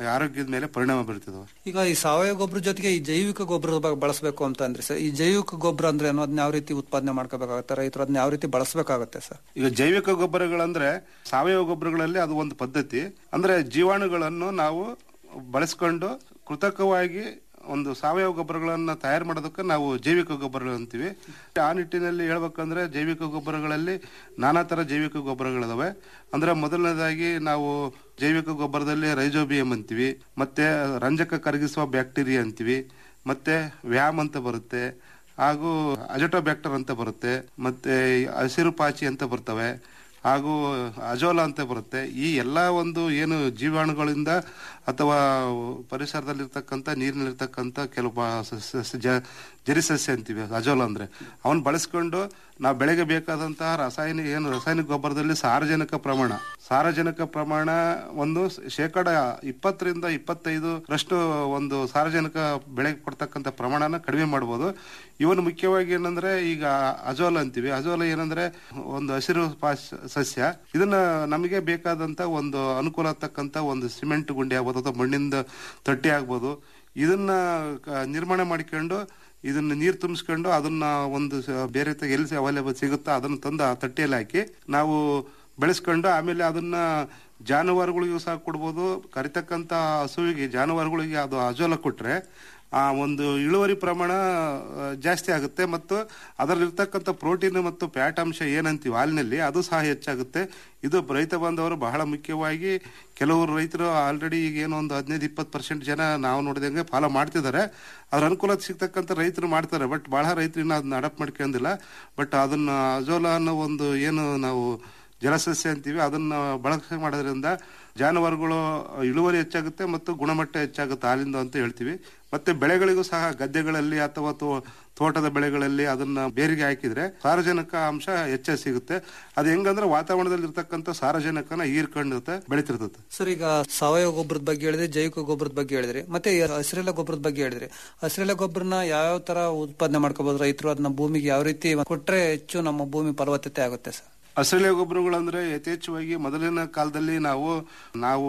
ಆರೋಗ್ಯದ ಮೇಲೆ ಪರಿಣಾಮ ಬೀರ್ತದೆ ಈಗ ಈ ಸಾವಯವ ಗೊಬ್ಬರ ಜೊತೆಗೆ ಈ ಜೈವಿಕ ಗೊಬ್ಬರ ಬಳಸಬೇಕು ಅಂತ ಅಂದ್ರೆ ಸರ್ ಈ ಜೈವಿಕ ಗೊಬ್ಬರ ಅಂದ್ರೆ ಏನು ಅದನ್ನ ಯಾವ ರೀತಿ ಉತ್ಪಾದನೆ ಮಾಡ್ಕೋಬೇಕಾಗುತ್ತೆ ರೈತರು ಅದನ್ನ ಯಾವ ರೀತಿ ಬಳಸಬೇಕಾಗುತ್ತೆ ಸರ್ ಈಗ ಜೈವಿಕ ಗೊಬ್ಬರಗಳಂದ್ರೆ ಸಾವಯವ ಗೊಬ್ಬರಗಳಲ್ಲಿ ಅದು ಒಂದು ಪದ್ಧತಿ ಅಂದ್ರೆ ಜೀವಾಣುಗಳನ್ನು ನಾವು ಬಳಸ್ಕೊಂಡು ಕೃತಕವಾಗಿ ಒಂದು ಸಾವಯವ ಗೊಬ್ಬರಗಳನ್ನ ತಯಾರು ಮಾಡೋದಕ್ಕೆ ನಾವು ಜೈವಿಕ ಗೊಬ್ಬರಗಳು ಅಂತೀವಿ ಆ ನಿಟ್ಟಿನಲ್ಲಿ ಹೇಳ್ಬೇಕಂದ್ರೆ ಜೈವಿಕ ಗೊಬ್ಬರಗಳಲ್ಲಿ ನಾನಾ ತರ ಜೈವಿಕ ಗೊಬ್ಬರಗಳಿದಾವೆ ಅಂದ್ರೆ ಮೊದಲನೇದಾಗಿ ನಾವು ಜೈವಿಕ ಗೊಬ್ಬರದಲ್ಲಿ ರೈಜೋಬಿಯಂ ಅಂತೀವಿ ಮತ್ತೆ ರಂಜಕ ಕರಗಿಸುವ ಬ್ಯಾಕ್ಟೀರಿಯಾ ಅಂತೀವಿ ಮತ್ತೆ ವ್ಯಾಮ್ ಅಂತ ಬರುತ್ತೆ ಹಾಗೂ ಅಜಟೋಬ್ಯಾಕ್ಟರ್ ಅಂತ ಬರುತ್ತೆ ಮತ್ತೆ ಹಸಿರು ಪಾಚಿ ಅಂತ ಬರ್ತವೆ ಹಾಗೂ ಅಜೋಲ ಅಂತ ಬರುತ್ತೆ ಈ ಎಲ್ಲ ಒಂದು ಏನು ಜೀವಾಣುಗಳಿಂದ ಅಥವಾ ಪರಿಸರದಲ್ಲಿರ್ತಕ್ಕಂಥ ನೀರಿನಲ್ಲಿರ್ತಕ್ಕಂಥ ಕೆಲವು ಬಾ- ಸ- ಸ- ಜ- ಜರಿಸಸ್ಯ ಅಂತೀವಿ ಅಜೋಲ ಅಂದ್ರೆ ಅವನ್ ಬಳಸ್ಕೊಂಡು ನಾವು ಬೆಳೆಗೆ ಬೇಕಾದಂತಹ ರಾಸಾಯನಿಕ ಏನು ರಾಸಾಯನಿಕ ಗೊಬ್ಬರದಲ್ಲಿ ಸಾರಜನಕ ಪ್ರಮಾಣ ಸಾರಜನಕ ಪ್ರಮಾಣ ಒಂದು ಶೇಕಡ ಇಪ್ಪತ್ತರಿಂದ ಇಪ್ಪತ್ತೈದು ರಷ್ಟು ಒಂದು ಸಾರಜನಕ ಬೆಳೆಗೆ ಕೊಡ್ತಕ್ಕಂಥ ಪ್ರಮಾಣನ ಕಡಿಮೆ ಮಾಡ್ಬೋದು ಇವನು ಮುಖ್ಯವಾಗಿ ಏನಂದ್ರೆ ಈಗ ಅಜೋಲ ಅಂತೀವಿ ಅಜೋಲ ಏನಂದ್ರೆ ಒಂದು ಹಸಿರು ಪಾಸ್ ಸಸ್ಯ ಇದನ್ನ ನಮಗೆ ಬೇಕಾದಂತ ಒಂದು ಅನುಕೂಲ ಆಗ್ತಕ್ಕಂತ ಒಂದು ಸಿಮೆಂಟ್ ಗುಂಡಿ ಆಗ್ಬೋದು ಅಥವಾ ಮಣ್ಣಿಂದ ತೊಟ್ಟಿ ಆಗ್ಬೋದು ಇದನ್ನ ಕ- ನಿರ್ಮಾಣ ಮಾಡಿಕೊಂಡು ಇದನ್ನ ನೀರು ತುಂಬಿಸ್ಕೊಂಡು ಅದನ್ನ ಒಂದು ಸ- ಬೇರೆ ತ- ಎಲ್ಲಿ ಅವೈಲೇಬಲ್ ಸಿಗುತ್ತೋ ಅದನ್ನ ತಂದು ಆ ತಟ್ಟೆಯಲ್ಲಿ ಹಾಕಿ ನಾವು ಬೆಳೆಸ್ಕೊಂಡು ಆಮೇಲೆ ಅದನ್ನ ಜಾನುವಾರುಗಳಿಗೂ ಸಹ ಕೊಡ್ಬೋದು ಕರಿತಕ್ಕಂತ ಹಸುವಿಗೆ ಜಾನುವಾರುಗಳಿಗೆ ಅದು ಅಜೋಲ ಕೊಟ್ರೆ ಆ ಒಂದು ಇಳುವರಿ ಪ್ರಮಾಣ ಆ, ಜಾಸ್ತಿ ಆಗುತ್ತೆ ಮತ್ತು ಅದರಲ್ಲಿರ್ತಕ್ಕಂಥ ಪ್ರೋಟೀನ್ ಮತ್ತು ಫ್ಯಾಟ್ ಅಂಶ ಏನಂತೀವಿ ಹಾಲಿನಲ್ಲಿ ಅದು ಸಹ ಹೆಚ್ಚಾಗುತ್ತೆ ಇದು ರೈತ ಬಾಂಧವರು ಬಹಳ ಮುಖ್ಯವಾಗಿ ಕೆಲವರು ರೈತರು ಆಲ್ರೆಡಿ ಈಗ ಏನೋ ಒಂದು ಹದಿನೈದು ಇಪ್ಪತ್ತು ಪರ್ಸೆಂಟ್ ಜನ ನಾವು ನೋಡಿದಂಗೆ ಫಾಲೋ ಮಾಡ್ತಿದ್ದಾರೆ ಅದ್ರ ಅನುಕೂಲ ಸಿಗ್ತಕ್ಕಂಥ ರೈತರು ಮಾಡ್ತಾರೆ ಬಟ್ ಬಹಳ ರೈತರು ಇನ್ನು ಅದನ್ನ ಅಡಾಪ್ಟ್ ಮಾಡ್ಕೊಂಡಿಲ್ಲ ಬಟ್ ಅದನ್ನ ಅಜೋಲ ಅನ್ನೋ ಒಂದು ಏನು ನಾವು ಜಲಸಸ್ಯ ಅಂತೀವಿ ಅದನ್ನ ಬಳಕೆ ಮಾಡೋದ್ರಿಂದ ಜಾನುವಾರುಗಳು ಇಳುವರಿ ಹೆಚ್ಚಾಗುತ್ತೆ ಮತ್ತು ಗುಣಮಟ್ಟ ಹೆಚ್ಚಾಗುತ್ತೆ ಹಾಲಿಂದ ಅಂತ ಹೇಳ್ತೀವಿ ಮತ್ತೆ ಬೆಳೆಗಳಿಗೂ ಸಹ ಗದ್ದೆಗಳಲ್ಲಿ ಅಥವಾ ತೋ- ತೋಟದ ಬೆಳೆಗಳಲ್ಲಿ ಅದನ್ನ ಬೇರಿಗೆ ಹಾಕಿದ್ರೆ ಸಾರಜನಕ ಅಂಶ ಹೆಚ್ಚಾಗಿ ಸಿಗುತ್ತೆ ಅದು ಹೆಂಗಂದ್ರೆ ವಾತಾವರಣದಲ್ಲಿ ಇರ್ತಕ್ಕಂಥ ಸಾರಜನಕನ ಹೀರ್ಕೊಂಡಿರುತ್ತೆ ಬೆಳಿತಿರ್ತದೆ ಸರ್ ಈಗ ಸಾವಯವ ಗೊಬ್ಬರದ ಬಗ್ಗೆ ಹೇಳಿದ್ರಿ ಜೈವಿಕ ಗೊಬ್ಬರದ ಬಗ್ಗೆ ಹೇಳಿದ್ರಿ ಮತ್ತೆ ಈ ಹಸಿರೆಲೆ ಗೊಬ್ಬರದ ಬಗ್ಗೆ ಹೇಳಿದ್ರಿ ಹಸಿರೆಲೆ ಗೊಬ್ಬರನ ಯಾವ ತರ ಉತ್ಪಾದನೆ ಮಾಡ್ಕೋಬಹುದು ರೈತರು ಅದನ್ನ ಭೂಮಿಗೆ ಯಾವ ರೀತಿ ಕೊಟ್ರೆ ಹೆಚ್ಚು ನಮ್ಮ ಭೂಮಿ ಫಲವತ್ತತೆ ಆಗುತ್ತೆ ಸರ್ ಹಸಿರೆಲೆ ಗೊಬ್ಬರಗಳಂದ್ರೆ ಯಥೇಚ್ಛವಾಗಿ ಮೊದಲಿನ ಕಾಲದಲ್ಲಿ ನಾವು ನಾವು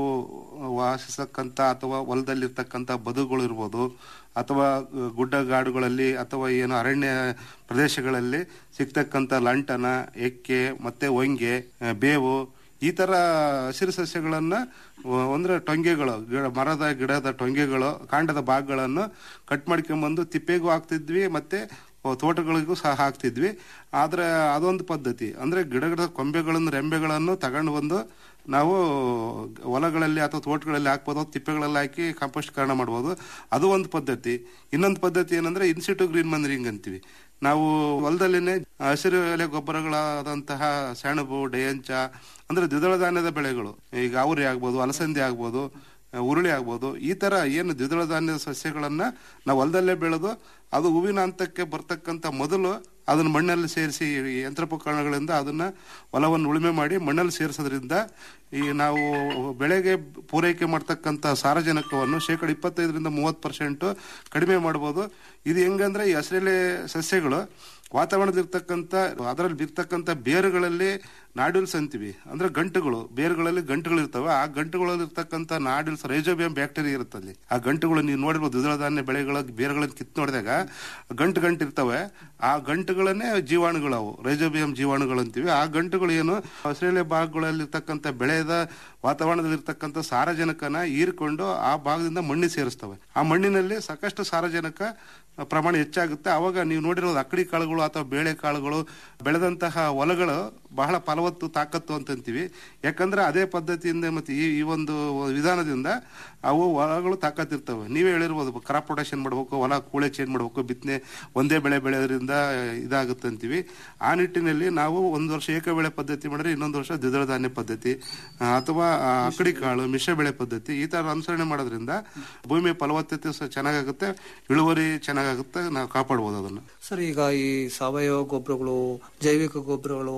ವಾಸಿಸಕ್ಕಂತ ಅಥವಾ ಹೊಲದಲ್ಲಿರ್ತಕ್ಕಂಥ ಬದುಗಳು ಇರ್ಬೋದು ಅಥವಾ ಗುಡ್ಡಗಾಡುಗಳಲ್ಲಿ ಅಥವಾ ಏನು ಅರಣ್ಯ ಪ್ರದೇಶಗಳಲ್ಲಿ ಸಿಗ್ತಕ್ಕಂಥ ಲಂಟನ ಎಕ್ಕೆ ಮತ್ತೆ ಹೊಂಗೆ ಆ, ಬೇವು ಈ ತರ ಹಸಿರು ಸಸ್ಯಗಳನ್ನ ಅಹ್, ಅಂದ್ರೆ ಟೊಂಗೆಗಳು ಗಿಡ ಮರದ ಗಿಡದ ಟೊಂಗೆಗಳು ಕಾಂಡದ ಭಾಗಗಳನ್ನು ಕಟ್ ಮಾಡ್ಕೊಂಡ್ಬಂದು ತಿಪ್ಪೆಗೂ ಹಾಕ್ತಿದ್ವಿ ಮತ್ತೆ ಅಹ್, ತೋಟಗಳಿಗೂ ಸಹ ಹಾಕ್ತಿದ್ವಿ ಆದ್ರೆ ಅದೊಂದು ಪದ್ಧತಿ ಅಂದ್ರೆ ಗಿಡಗಳ ಕೊಂಬೆಗಳನ್ನು ರೆಂಬೆಗಳನ್ನು ತಗೊಂಡು ಬಂದು ನಾವು ಹೊಲಗಳಲ್ಲಿ ಅಥವಾ ತೋಟಗಳಲ್ಲಿ ಹಾಕ್ಬೋದು ಅಥವಾ ತಿಪ್ಪೆಗಳಲ್ಲಿ ಹಾಕಿ ಕಾಂಪೋಸ್ಟೀಕರಣ ಮಾಡ್ಬೋದು ಅದು ಒಂದು ಪದ್ಧತಿ ಇನ್ನೊಂದು ಪದ್ಧತಿ ಏನಂದ್ರೆ ಇನ್ಸಿಟು ಗ್ರೀನ್ ಮಂದರಿಂಗ್ ಅಂತೀವಿ ನಾವು ಹೊಲದಲ್ಲಿನೇ ಹಸಿರು ಎಲೆ ಗೊಬ್ಬರಗಳಾದಂತಹ ಸೆಣಬು ಡಯಂಚ ಅಂದ್ರೆ ದ್ವಿದಳ ಧಾನ್ಯದ ಬೆಳೆಗಳು ಈಗ ಅವರಿ ಆಗ್ಬೋದು ಅಲಸಂದಿ ಆಗ್ಬೋದು ಉರುಳಿ ಆಗ್ಬೋದು ಈ ತರ ಏನು ದ್ವಿದಳ ಧಾನ್ಯದ ಸಸ್ಯಗಳನ್ನ ನಾವು ಹೊಲದಲ್ಲೇ ಬೆಳೆದು ಅದು ಹೂವಿನ ಹಂತಕ್ಕೆ ಬರ್ತಕ್ಕಂಥ ಮೊದಲು ಅದನ್ನ ಮಣ್ಣಲ್ಲಿ ಸೇರಿಸಿ ಯಂತ್ರೋಪಕರಣಗಳಿಂದ ಅದನ್ನ ಹೊಲವನ್ನು ಉಳುಮೆ ಮಾಡಿ ಮಣ್ಣಲ್ಲಿ ಸೇರಿಸೋದ್ರಿಂದ ಈ ನಾವು ಬೆಳೆಗೆ ಪೂರೈಕೆ ಮಾಡ್ತಕ್ಕಂಥ ಸಾರಜನಕವನ್ನು ಶೇಕಡ ಇಪ್ಪತ್ತೈದರಿಂದ ಮೂವತ್ತು ಪರ್ಸೆಂಟ್ ಕಡಿಮೆ ಮಾಡ್ಬೋದು ಇದು ಹೆಂಗಂದ್ರೆ ಈ ಹಸಿರೆಲೆ ಸಸ್ಯಗಳು ವಾತಾವರಣದಲ್ಲಿರ್ತಕ್ಕಂಥ ಅದರಲ್ಲಿ ಬಿರ್ತಕ್ಕಂಥ ಬೇರುಗಳಲ್ಲಿ ನಾಡ್ಯೂಲ್ಸ್ ಅಂತೀವಿ ಅಂದ್ರೆ ಗಂಟುಗಳು ಬೇರುಗಳಲ್ಲಿ ಗಂಟುಗಳು ಇರ್ತವೆ ಆ ಗಂಟುಗಳಲ್ಲಿ ಇರ್ತಕ್ಕಂಥ ನಾಡ್ಯೂಲ್ಸ್ ರೈಜೋಬಿಯಂ ಬ್ಯಾಕ್ಟೀರಿಯಾ ಇರುತ್ತೆ ಅಲ್ಲಿ ಆ ಗಂಟುಗಳು ನೀವು ನೋಡಿರ್ಬೋದು ದ್ವಿದಳ ಧಾನ್ಯ ಬೆಳೆಗಳ ಬೇರುಗಳನ್ನು ಕಿತ್ತು ನೋಡಿದಾಗ ಗಂಟು ಗಂಟು ಇರ್ತವೆ ಆ ಗಂಟುಗಳನ್ನೇ ಜೀವಾಣುಗಳು ಅವು ರೈಜೋಬಿಯಂ ಜೀವಾಣುಗಳು ಅಂತೀವಿ ಆ ಗಂಟುಗಳು ಏನು ಹಸಿರೆಲೆ ಭಾಗಗಳಲ್ಲಿ ಇರ್ತಕ್ಕಂಥ ಬೆಳೆದ ವಾತಾವರಣದಲ್ಲಿ ಇರ್ತಕ್ಕಂಥ ಸಾರಜನಕನ ಹೀರ್ಕೊಂಡು ಆ ಭಾಗದಿಂದ ಮಣ್ಣಿಗೆ ಸೇರಿಸ್ತವೆ ಆ ಮಣ್ಣಿನಲ್ಲಿ ಸಾಕಷ್ಟು ಸಾರಜನಕ ಪ್ರಮಾಣ ಹೆಚ್ಚಾಗುತ್ತೆ ಅವಾಗ ನೀವು ನೋಡಿರೋದು ಅಕ್ಕಡಿ ಕಾಳುಗಳು ಅಥವಾ ಬೇಳೆ ಕಾಳುಗಳು ಬೆಳೆದಂತಹ ಹೊಲಗಳು ಬಹಳ ಫಲವತ್ತು ತಾಕತ್ತು ಅಂತಂತೀವಿ ಯಾಕಂದ್ರೆ ಅದೇ ಪದ್ಧತಿಯಿಂದ ಮತ್ತೆ ಈ ಈ ಒಂದು ವಿಧಾನದಿಂದ ಅವು ಹೊಲಗಳು ತಾಕತ್ತಿರ್ತವೆ ನೀವೇ ಹೇಳಿರ್ಬೋದು ಕ್ರಾಪ್ ಪ್ರೊಡಕ್ಷನ್ ಮಾಡ್ಬೇಕು ಹೊಲ ಕೂಳೆ ಚೇಂಜ್ ಮಾಡ್ಬೇಕು ಬಿತ್ತನೆ ಒಂದೇ ಬೆಳೆ ಬೆಳೆಯೋದ್ರಿಂದ ಇದಾಗುತ್ತೆ ಅಂತೀವಿ ಆ ನಿಟ್ಟಿನಲ್ಲಿ ನಾವು ಒಂದು ವರ್ಷ ಏಕ ಬೆಳೆ ಪದ್ಧತಿ ಮಾಡಿದ್ರೆ ಇನ್ನೊಂದು ವರ್ಷ ದ್ವಿದಳ ಧಾನ್ಯ ಪದ್ಧತಿ ಆ, ಅಥವಾ ಆ, ಅಕ್ಕಡಿ ಕಾಳು ಮಿಶ್ರ ಬೆಳೆ ಪದ್ಧತಿ ಈ ತರ ಅನುಸರಣೆ ಮಾಡೋದ್ರಿಂದ ಭೂಮಿಯ ಫಲವತ್ತತೆ ಸಹ ಚೆನ್ನಾಗಾಗುತ್ತೆ ಇಳುವರಿ ಚೆನ್ನಾಗಾಗುತ್ತೆ ನಾವು ಕಾಪಾಡ್ಬೋದು ಅದನ್ನ ಸರ್ ಈಗ ಈ ಸಾವಯವ ಗೊಬ್ಬರಗಳು ಜೈವಿಕ ಗೊಬ್ಬರಗಳು ಹಸಿರೆಳೆ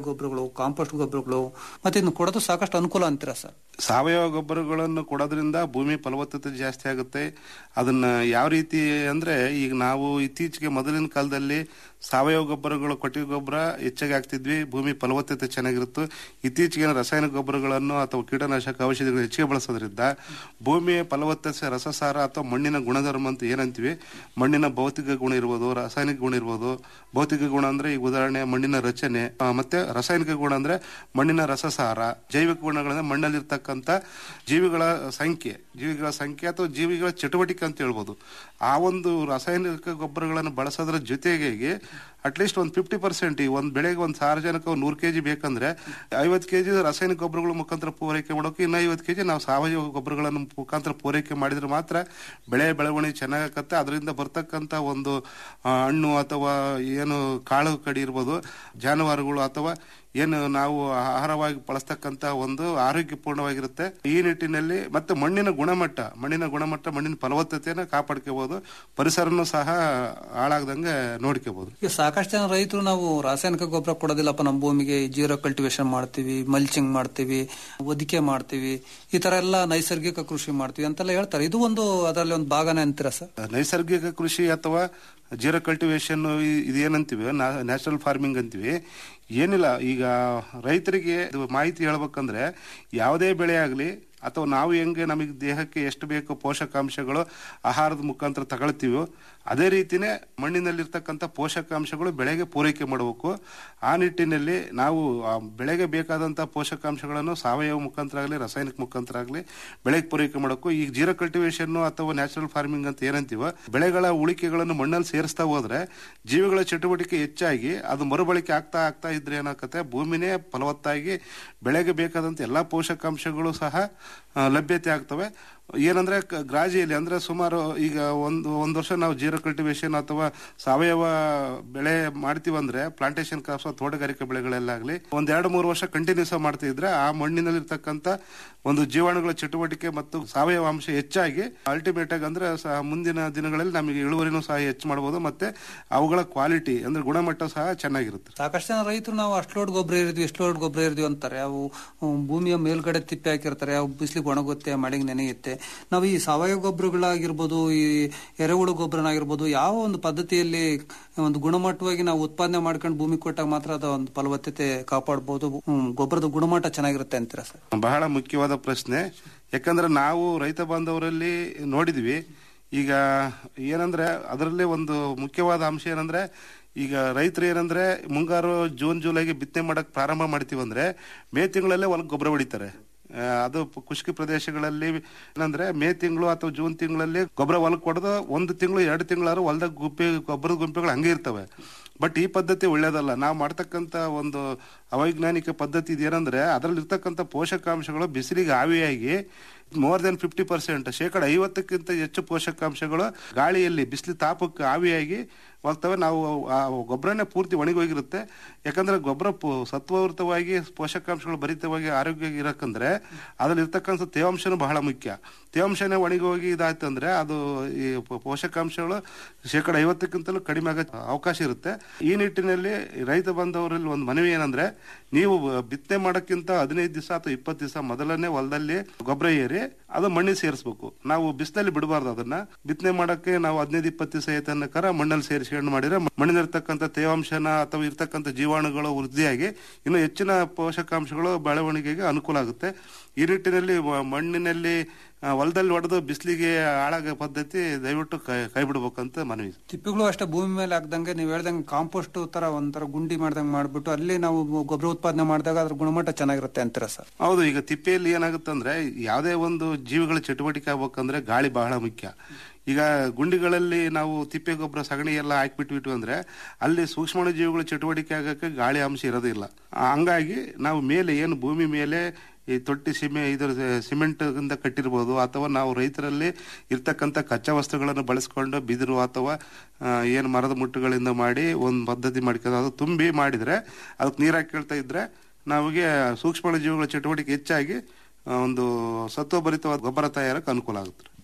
ಗೊಬ್ಬರಗಳು ಕಾಂಪೋಸ್ಟ್ ಗೊಬ್ಬರಗಳು ಮತ್ತೆ ಇನ್ನು ಕೊಡೋದು ಸಾಕಷ್ಟು ಅನುಕೂಲ ಅಂತೀರಾ ಸರ್ ಸಾವಯವ ಗೊಬ್ಬರಗಳನ್ನು ಕೊಡೋದ್ರಿಂದ ಭೂಮಿ ಫಲವತ್ತತೆ ಜಾಸ್ತಿ ಆಗುತ್ತೆ ಅದನ್ನ ಯಾವ ರೀತಿ ಅಂದ್ರೆ ಈಗ ನಾವು ಇತ್ತೀಚೆಗೆ ಮೊದಲಿನ ಕಾಲದಲ್ಲಿ ಸಾವಯವ ಗೊಬ್ಬರಗಳು ಕೊಟ್ಟಿಗೆ ಗೊಬ್ಬರ ಹೆಚ್ಚಾಗಿ ಹಾಕ್ತಿದ್ವಿ ಭೂಮಿ ಫಲವತ್ತತೆ ಚೆನ್ನಾಗಿರುತ್ತೆ ಇತ್ತೀಚೆಗೆ ರಾಸಾಯನಿಕ ಗೊಬ್ಬರಗಳನ್ನು ಅಥವಾ ಕೀಟನಾಶಕ ಔಷಧಿಗಳು ಹೆಚ್ಚಿಗೆ ಬಳಸೋದ್ರಿಂದ ಭೂಮಿಯ ಫಲವತ್ತತೆ ರಸಸಾರ ಅಥವಾ ಮಣ್ಣಿನ ಗುಣಧರ್ಮ ಅಂತ ಏನಂತೀವಿ ಮಣ್ಣಿನ ಭೌತಿಕ ಗುಣ ಇರ್ಬೋದು ರಾಸಾಯನಿಕ ಗುಣ ಇರ್ಬೋದು ಭೌತಿಕ ಗುಣ ಅಂದ್ರೆ ಈಗ ಉದಾಹರಣೆ ಮಣ್ಣಿನ ರಚನೆ ಆ, ಮತ್ತೆ ರಾಸಾಯನಿಕ ಗುಣ ಅಂದ್ರೆ ಮಣ್ಣಿನ ರಸಸಾರ ಜೈವಿಕ ಗುಣಗಳಂದ್ರೆ ಮಣ್ಣಲ್ಲಿರ್ತಕ್ಕಂಥ ಜೀವಿಗಳ ಸಂಖ್ಯೆ ಜೀವಿಗಳ ಸಂಖ್ಯೆ ಅಥವಾ ಜೀವಿಗಳ ಚಟುವಟಿಕೆ ಅಂತ ಹೇಳ್ಬೋದು ಆ ಒಂದು ರಾಸಾಯನಿಕ ಗೊಬ್ಬರಗಳನ್ನು ಬಳಸೋದ್ರ ಜೊತೆಗೆ ಅಟ್ಲೀಸ್ಟ್ ಒಂದು ಫಿಫ್ಟಿ ಪರ್ಸೆಂಟ್ ಈ ಒಂದು ಬೆಳೆಗೆ ಒಂದು ಸಾರ್ವಜನಿಕ ಒಂದು ನೂರು ಕೆಜಿ ಬೇಕಂದ್ರೆ ಐವತ್ತು ಕೆಜಿ ರಾಸಾಯನಿಕ ಗೊಬ್ಬರಗಳ ಮುಖಾಂತರ ಪೂರೈಕೆ ಮಾಡೋಕೆ ಇನ್ನು ಐವತ್ತು ಕೆಜಿ ನಾವು ಸಾವಯವ ಗೊಬ್ಬರಗಳನ್ನು ಮುಖಾಂತರ ಪೂರೈಕೆ ಮಾಡಿದ್ರೆ ಮಾತ್ರ ಬೆಳೆ ಬೆಳವಣಿಗೆ ಚೆನ್ನಾಗತ್ತೆ ಅದರಿಂದ ಬರ್ತಕ್ಕಂಥ ಒಂದು ಆ, ಹಣ್ಣು ಅಥವಾ ಏನು ಕಾಳು ಕಡಿ ಇರ್ಬೋದು ಜಾನುವಾರುಗಳು ಅಥವಾ ಏನು ನಾವು ಆಹಾರವಾಗಿ ಬಳಸ್ತಕ್ಕಂತ ಒಂದು ಆರೋಗ್ಯಪೂರ್ಣವಾಗಿರುತ್ತೆ ಈ ನಿಟ್ಟಿನಲ್ಲಿ ಮತ್ತೆ ಮಣ್ಣಿನ ಗುಣಮಟ್ಟ ಮಣ್ಣಿನ ಗುಣಮಟ್ಟ ಮಣ್ಣಿನ ಫಲವತ್ತತೆಯನ್ನು ಕಾಪಾಡ್ಕೋಬಹುದು ಪರಿಸರನು ಸಹ ಹಾಳಾಗದಂಗೆ ನೋಡ್ಕೋಬಹುದು ಈಗ ಸಾಕಷ್ಟು ಜನ ರೈತರು ನಾವು ರಾಸಾಯನಿಕ ಗೊಬ್ಬರ ಕೊಡೋದಿಲ್ಲಪ್ಪ ನಮ್ಮ ಭೂಮಿಗೆ ಜೀರೋ ಕಲ್ಟಿವೇಶನ್ ಮಾಡ್ತೀವಿ ಮಲ್ಚಿಂಗ್ ಮಾಡ್ತೀವಿ ಒದಿಕೆ ಮಾಡ್ತೀವಿ ಈ ತರ ಎಲ್ಲ ನೈಸರ್ಗಿಕ ಕೃಷಿ ಮಾಡ್ತೀವಿ ಅಂತೆಲ್ಲ ಹೇಳ್ತಾರೆ ಇದು ಒಂದು ಅದರಲ್ಲಿ ಒಂದು ಭಾಗನೇ ಅಂತೀರಾ ಸರ್ ನೈಸರ್ಗಿಕ ಕೃಷಿ ಅಥವಾ ಜೀರೋ ಕಲ್ಟಿವೇಶನ್ ಇದೇನಂತೀವಿ ನ್ಯಾಚುರಲ್ ಫಾರ್ಮಿಂಗ್ ಅಂತೀವಿ ಏನಿಲ್ಲ ಈಗ ರೈತರಿಗೆ ಇದು ಮಾಹಿತಿ ಹೇಳ್ಬೇಕಂದ್ರೆ ಯಾವುದೇ ಬೆಳೆ ಆಗಲಿ ಅಥವಾ ನಾವು ಹೆಂಗೆ ನಮಗೆ ದೇಹಕ್ಕೆ ಎಷ್ಟು ಬೇಕೋ ಪೋಷಕಾಂಶಗಳು ಆಹಾರದ ಮುಖಾಂತರ ತಗೊಳ್ತೀವೋ ಅದೇ ರೀತಿನೇ ಮಣ್ಣಿನಲ್ಲಿರ್ತಕ್ಕಂಥ ಪೋಷಕಾಂಶಗಳು ಬೆಳೆಗೆ ಪೂರೈಕೆ ಮಾಡಬೇಕು ಆ ನಿಟ್ಟಿನಲ್ಲಿ ನಾವು ಆ ಬೆಳೆಗೆ ಬೇಕಾದಂಥ ಪೋಷಕಾಂಶಗಳನ್ನು ಸಾವಯವ ಮುಖಾಂತರ ಆಗಲಿ ರಾಸಾಯನಿಕ ಮುಖಾಂತರ ಆಗಲಿ ಬೆಳೆಗೆ ಪೂರೈಕೆ ಮಾಡಬೇಕು ಈಗ ಜೀರೋ ಕಲ್ಟಿವೇಶನ್ ಅಥವಾ ನ್ಯಾಚುರಲ್ ಫಾರ್ಮಿಂಗ್ ಅಂತ ಏನಂತೀವೋ ಬೆಳೆಗಳ ಉಳಿಕೆಗಳನ್ನು ಮಣ್ಣಲ್ಲಿ ಸೇರಿಸ್ತಾ ಹೋದ್ರೆ ಜೀವಿಗಳ ಚಟುವಟಿಕೆ ಹೆಚ್ಚಾಗಿ ಅದು ಮರುಬಳಕೆ ಆಗ್ತಾ ಆಗ್ತಾ ಇದ್ರೆ ಏನಾಗತ್ತೆ ಭೂಮಿನೇ ಫಲವತ್ತಾಗಿ ಬೆಳೆಗೆ ಬೇಕಾದಂತ ಎಲ್ಲಾ ಪೋಷಕಾಂಶಗಳು ಸಹ ಆ, ಲಭ್ಯತೆ ಆಗ್ತವೆ ಏನಂದ್ರೆ ಕ- ಗ್ರಾಜಿಯಲ್ಲಿ ಅಂದ್ರೆ ಸುಮಾರು ಈಗ ಒಂದು ಒಂದ್ ವರ್ಷ ನಾವು ಜೀರೋ ಕಲ್ಟಿವೇಶನ್ ಅಥವಾ ಸಾವಯವ ಬೆಳೆ ಮಾಡ್ತೀವಂದ್ರೆ ಪ್ಲಾಂಟೇಶನ್ ಕ್ರಾಪ್ಸ್ ತೋಟಗಾರಿಕೆ ಬೆಳೆಗಳೆಲ್ಲಾಗ್ಲಿ ಒಂದ್ ಎರಡು ಮೂರು ವರ್ಷ ಕಂಟಿನ್ಯೂಸ್ ಆಗಿ ಮಾಡ್ತಾ ಇದ್ರೆ ಆ ಮಣ್ಣಿನಲ್ಲಿರ್ತಕ್ಕಂಥ ಒಂದು ಜೀವಾಣುಗಳ ಚಟುವಟಿಕೆ ಮತ್ತು ಸಾವಯವ ಅಂಶ ಹೆಚ್ಚಾಗಿ ಅಲ್ಟಿಮೇಟ್ ಆಗಿ ಅಂದ್ರೆ ಸ- ಮುಂದಿನ ದಿನಗಳಲ್ಲಿ ನಮಗೆ ಇಳುವರಿನೂ ಸಹ ಹೆಚ್ಚು ಮಾಡಬಹುದು ಮತ್ತೆ ಅವುಗಳ ಕ್ವಾಲಿಟಿ ಅಂದ್ರೆ ಗುಣಮಟ್ಟ ಸಹ ಚೆನ್ನಾಗಿರುತ್ತೆ ಸಾಕಷ್ಟು ಜನ ರೈತರು ನಾವು ಅಷ್ಟು ಲೋಡ್ ಗೊಬ್ಬರ ಇರಿದ್ವಿ ಎಷ್ಟು ಲೋಡ್ ಗೊಬ್ಬರ ಇರಿದ್ವಿ ಅಂತಾರೆ ಅವು ಹ್ಮ್, ಭೂಮಿಯ ಮೇಲ್ಗಡೆ ತಿಪ್ಪೆ ಹಾಕಿರ್ತಾರೆ ಅವು ಬಿಸಿಲಿಗೆ ಒಣಗುತ್ತೆ ಮಳೆಗೆ ನೆನೆಯುತ್ತೆ ನಾವು ಈ ಸಾವಯವ ಗೊಬ್ಬರಗಳಾಗಿರ್ಬೋದು ಈ ಎರೆಹುಳು ಗೊಬ್ಬರನಾಗಿರ್ಬೋದು ಯಾವ ಒಂದು ಪದ್ಧತಿಯಲ್ಲಿ ಒಂದು ಗುಣಮಟ್ಟವಾಗಿ ನಾವು ಉತ್ಪಾದನೆ ಮಾಡ್ಕೊಂಡು ಭೂಮಿ ಕೊಟ್ಟಾಗ ಮಾತ್ರ ಅದು ಒಂದು ಫಲವತ್ತತೆ ಕಾಪಾಡಬಹುದು ಗೊಬ್ಬರದ ಗುಣಮಟ್ಟ ಚೆನ್ನಾಗಿರುತ್ತೆ ಅಂತೀರಾ ಸರ್ ಬಹಳ ಮುಖ್ಯವಾದ ಪ್ರಶ್ನೆ ಯಾಕಂದ್ರೆ ನಾವು ರೈತ ಬಾಂಧವರಲ್ಲಿ ನೋಡಿದ್ವಿ ಈಗ ಏನಂದ್ರೆ ಅದರಲ್ಲಿ ಒಂದು ಮುಖ್ಯವಾದ ಅಂಶ ಏನಂದ್ರೆ ಈಗ ರೈತರು ಏನಂದ್ರೆ ಮುಂಗಾರು ಜೂನ್ ಜುಲೈಗೆ ಬಿತ್ತನೆ ಮಾಡಕ್ ಪ್ರಾರಂಭ ಮಾಡ್ತೀವಂದ್ರೆ ಮೇ ತಿಂಗಳಲ್ಲೇ ಹೊಲಕ್ಕೆ ಗೊಬ್ಬರ ಹೊಡಿತಾರೆ ಆ, ಅದು ಪ- ಖುಷ್ಕಿ ಪ್ರದೇಶಗಳಲ್ಲಿ ಏನಂದ್ರೆ ಮೇ ತಿಂಗಳು ಅಥವಾ ಜೂನ್ ತಿಂಗಳಲ್ಲಿ ಗೊಬ್ಬರ ಹೊಲಕ್ಕೆ ಹೊಡೆದು ಒಂದು ತಿಂಗಳು ಎರಡು ತಿಂಗಳಾದ್ರು ಹೊಲದಾಗ ಗುಂಪೆ ಗೊಬ್ಬರದ ಗುಂಪೆಗಳು ಹಂಗೆ ಇರ್ತವೆ ಬಟ್ ಈ ಪದ್ಧತಿ ಒಳ್ಳೇದಲ್ಲ ನಾವು ಮಾಡ್ತಕ್ಕಂತ ಒಂದು ಅವೈಜ್ಞಾನಿಕ ಪದ್ಧತಿ ಇದೇನಂದ್ರೆ ಅದರಲ್ಲಿ ಇರ್ತಕ್ಕಂಥ ಪೋಷಕಾಂಶಗಳು ಬಿಸಿಲಿಗೆ ಆವಿಯಾಗಿ ಮೋರ್ ದೆನ್ ಫಿಫ್ಟಿ ಪರ್ಸೆಂಟ್ ಶೇಕಡ ಐವತ್ತಕ್ಕಿಂತ ಹೆಚ್ಚು ಪೋಷಕಾಂಶಗಳು ಗಾಳಿಯಲ್ಲಿ ಬಿಸಿಲು ತಾಪಕ್ಕೆ ಆವಿಯಾಗಿ ಹೋಗ್ತವೆ ನಾವು ಆ ಗೊಬ್ಬರನೇ ಪೂರ್ತಿ ಒಣಗೋಗಿರುತ್ತೆ ಯಾಕಂದ್ರೆ ಗೊಬ್ಬರ ಪು- ಸತ್ವವೃತವಾಗಿ ಪೋಷಕಾಂಶಗಳು ಭರಿತವಾಗಿ ಆರೋಗ್ಯ ಇರಕ್ಕಂದ್ರೆ ಅದ್ರಲ್ಲಿ ಇರ್ತಕ್ಕಂಥ ತೇವಾಂಶನೂ ಬಹಳ ಮುಖ್ಯ ತೇವಾಂಶನೇ ಒಣಗೋಗಿ ಇದಾಯ್ತಂದ್ರೆ ಅದು ಈ ಪೋ- ಪೋಷಕಾಂಶಗಳು ಶೇಕಡ ಐವತ್ತಕ್ಕಿಂತಲೂ ಕಡಿಮೆ ಆಗೋ ಅವಕಾಶ ಇರುತ್ತೆ ಈ ನಿಟ್ಟಿನಲ್ಲಿ ರೈತ ಬಂಧವರಲ್ಲಿ ಒಂದು ಮನವಿ ಏನಂದ್ರೆ ನೀವು ಬಿತ್ತನೆ ಮಾಡೋಕ್ಕಿಂತ ಹದಿನೈದು ದಿವಸ ಅಥವಾ ಇಪ್ಪತ್ತು ದಿವಸ ಮೊದಲನೇ ಹೊಲದಲ್ಲಿ ಗೊಬ್ಬರ ಏರಿ ಅದು ಮಣ್ಣಿಗೆ ಸೇರಿಸಬೇಕು ನಾವು ಬಿಸಿಲಲ್ಲಿ ಬಿಡಬಾರ್ದು ಅದನ್ನ ಬಿತ್ತನೆ ಮಾಡಕ್ಕೆ ನಾವು ಹದಿನೈದು ಇಪ್ಪತ್ತು ದಿವಸ ಐತೆ ಅನ್ನೋಕಾರ ಮಣ್ಣಲ್ಲಿ ಸೇರಿಸ್ಕೊಂಡು ಮಾಡಿದ್ರೆ ಮಣ್ಣಿನಿರ್ತಕ್ಕಂಥ ತೇವಾಂಶನ ಅಥವಾ ಇರ್ತಕ್ಕಂಥ ಜೀವಾಣುಗಳು ವೃದ್ಧಿಯಾಗಿ ಇನ್ನು ಹೆಚ್ಚಿನ ಪೋಷಕಾಂಶಗಳು ಬೆಳವಣಿಗೆಗೆ ಅನುಕೂಲ ಆಗುತ್ತೆ ಈ ನಿಟ್ಟಿನಲ್ಲಿ ವ- ಮಣ್ಣಿನಲ್ಲಿ ಆ, ಹೊಲದಲ್ಲಿ ಹೊಡೆದು ಬಿಸಿಲಿಗೆ ಹಾಳಾಗೋ ಪದ್ಧತಿ ದಯವಿಟ್ಟು ಕೈ ಕೈ ಬಿಡ್ಬೇಕಂತ ಮನವಿ ತಿಪ್ಪೆಗಳು ಅಷ್ಟೇ ಭೂಮಿ ಮೇಲೆ ಹಾಕ್ದಂಗೆ ನೀವು ಹೇಳ್ದಂಗೆ ಕಾಂಪೋಸ್ಟ್ ತರ ಒಂಥರ ಗುಂಡಿ ಮಾಡ್ದಂಗೆ ಮಾಡ್ಬಿಟ್ಟು ಅಲ್ಲಿ ನಾವು ಗೊಬ್ಬರ ಉತ್ಪಾದನೆ ಮಾಡಿದಾಗ ಅದ್ರ ಗುಣಮಟ್ಟ ಚೆನ್ನಾಗಿರುತ್ತೆ ಅಂತೀರಾ ಸರ್ ಹೌದು ಈಗ ತಿಪ್ಪೆಯಲ್ಲಿ ಏನಾಗುತ್ತೆ ಅಂದ್ರೆ ಯಾವುದೇ ಒಂದು ಜೀವಿಗಳ ಚಟುವಟಿಕೆ ಆಗ್ಬೇಕಂದ್ರೆ ಗಾಳಿ ಬಹಳ ಮುಖ್ಯ ಈಗ ಗುಂಡಿಗಳಲ್ಲಿ ನಾವು ತಿಪ್ಪೆ ಗೊಬ್ಬರ ಸಗಣಿ ಎಲ್ಲ ಹಾಕ್ಬಿಟ್ಬಿಟ್ವಿ ಅಂದ್ರೆ ಅಲ್ಲಿ ಸೂಕ್ಷ್ಮಾಣು ಜೀವಿಗಳ ಚಟುವಟಿಕೆ ಆಗಕ್ಕೆ ಗಾಳಿ ಅಂಶ ಇರೋದಿಲ್ಲ ಆ, ಹಂಗಾಗಿ ನಾವು ಮೇಲೆ ಏನು ಭೂಮಿ ಮೇಲೆ ಈ ತೊಟ್ಟಿ ಸಿಮೆ ಇದರ ಸಿಮೆಂಟ್ ಇಂದ ಕಟ್ಟಿರ್ಬೋದು ಅಥವಾ ನಾವು ರೈತರಲ್ಲಿ ಇರ್ತಕ್ಕಂಥ ಕಚ್ಚಾ ವಸ್ತುಗಳನ್ನು ಬಳಸ್ಕೊಂಡು ಬಿದಿರು ಅಥವಾ ಆ, ಏನು ಮರದ ಮುಟ್ಟುಗಳಿಂದ ಮಾಡಿ ಒಂದು ಪದ್ಧತಿ ಮಾಡ್ಕೊಂಡು ಅದು ತುಂಬಿ ಮಾಡಿದ್ರೆ ಅದಕ್ಕೆ ನೀರು ಹಾಕಿ ಇದ್ರೆ ನಮಗೆ ಸೂಕ್ಷ್ಮ ಜೀವಿಗಳ ಚಟುವಟಿಕೆ ಹೆಚ್ಚಾಗಿ ಆ, ಒಂದು ಸತ್ವಭರಿತವಾದ ಗೊಬ್ಬರ ತಯಾರಕ್ಕೆ ಅನುಕೂಲ ಆಗುತ್ತೆ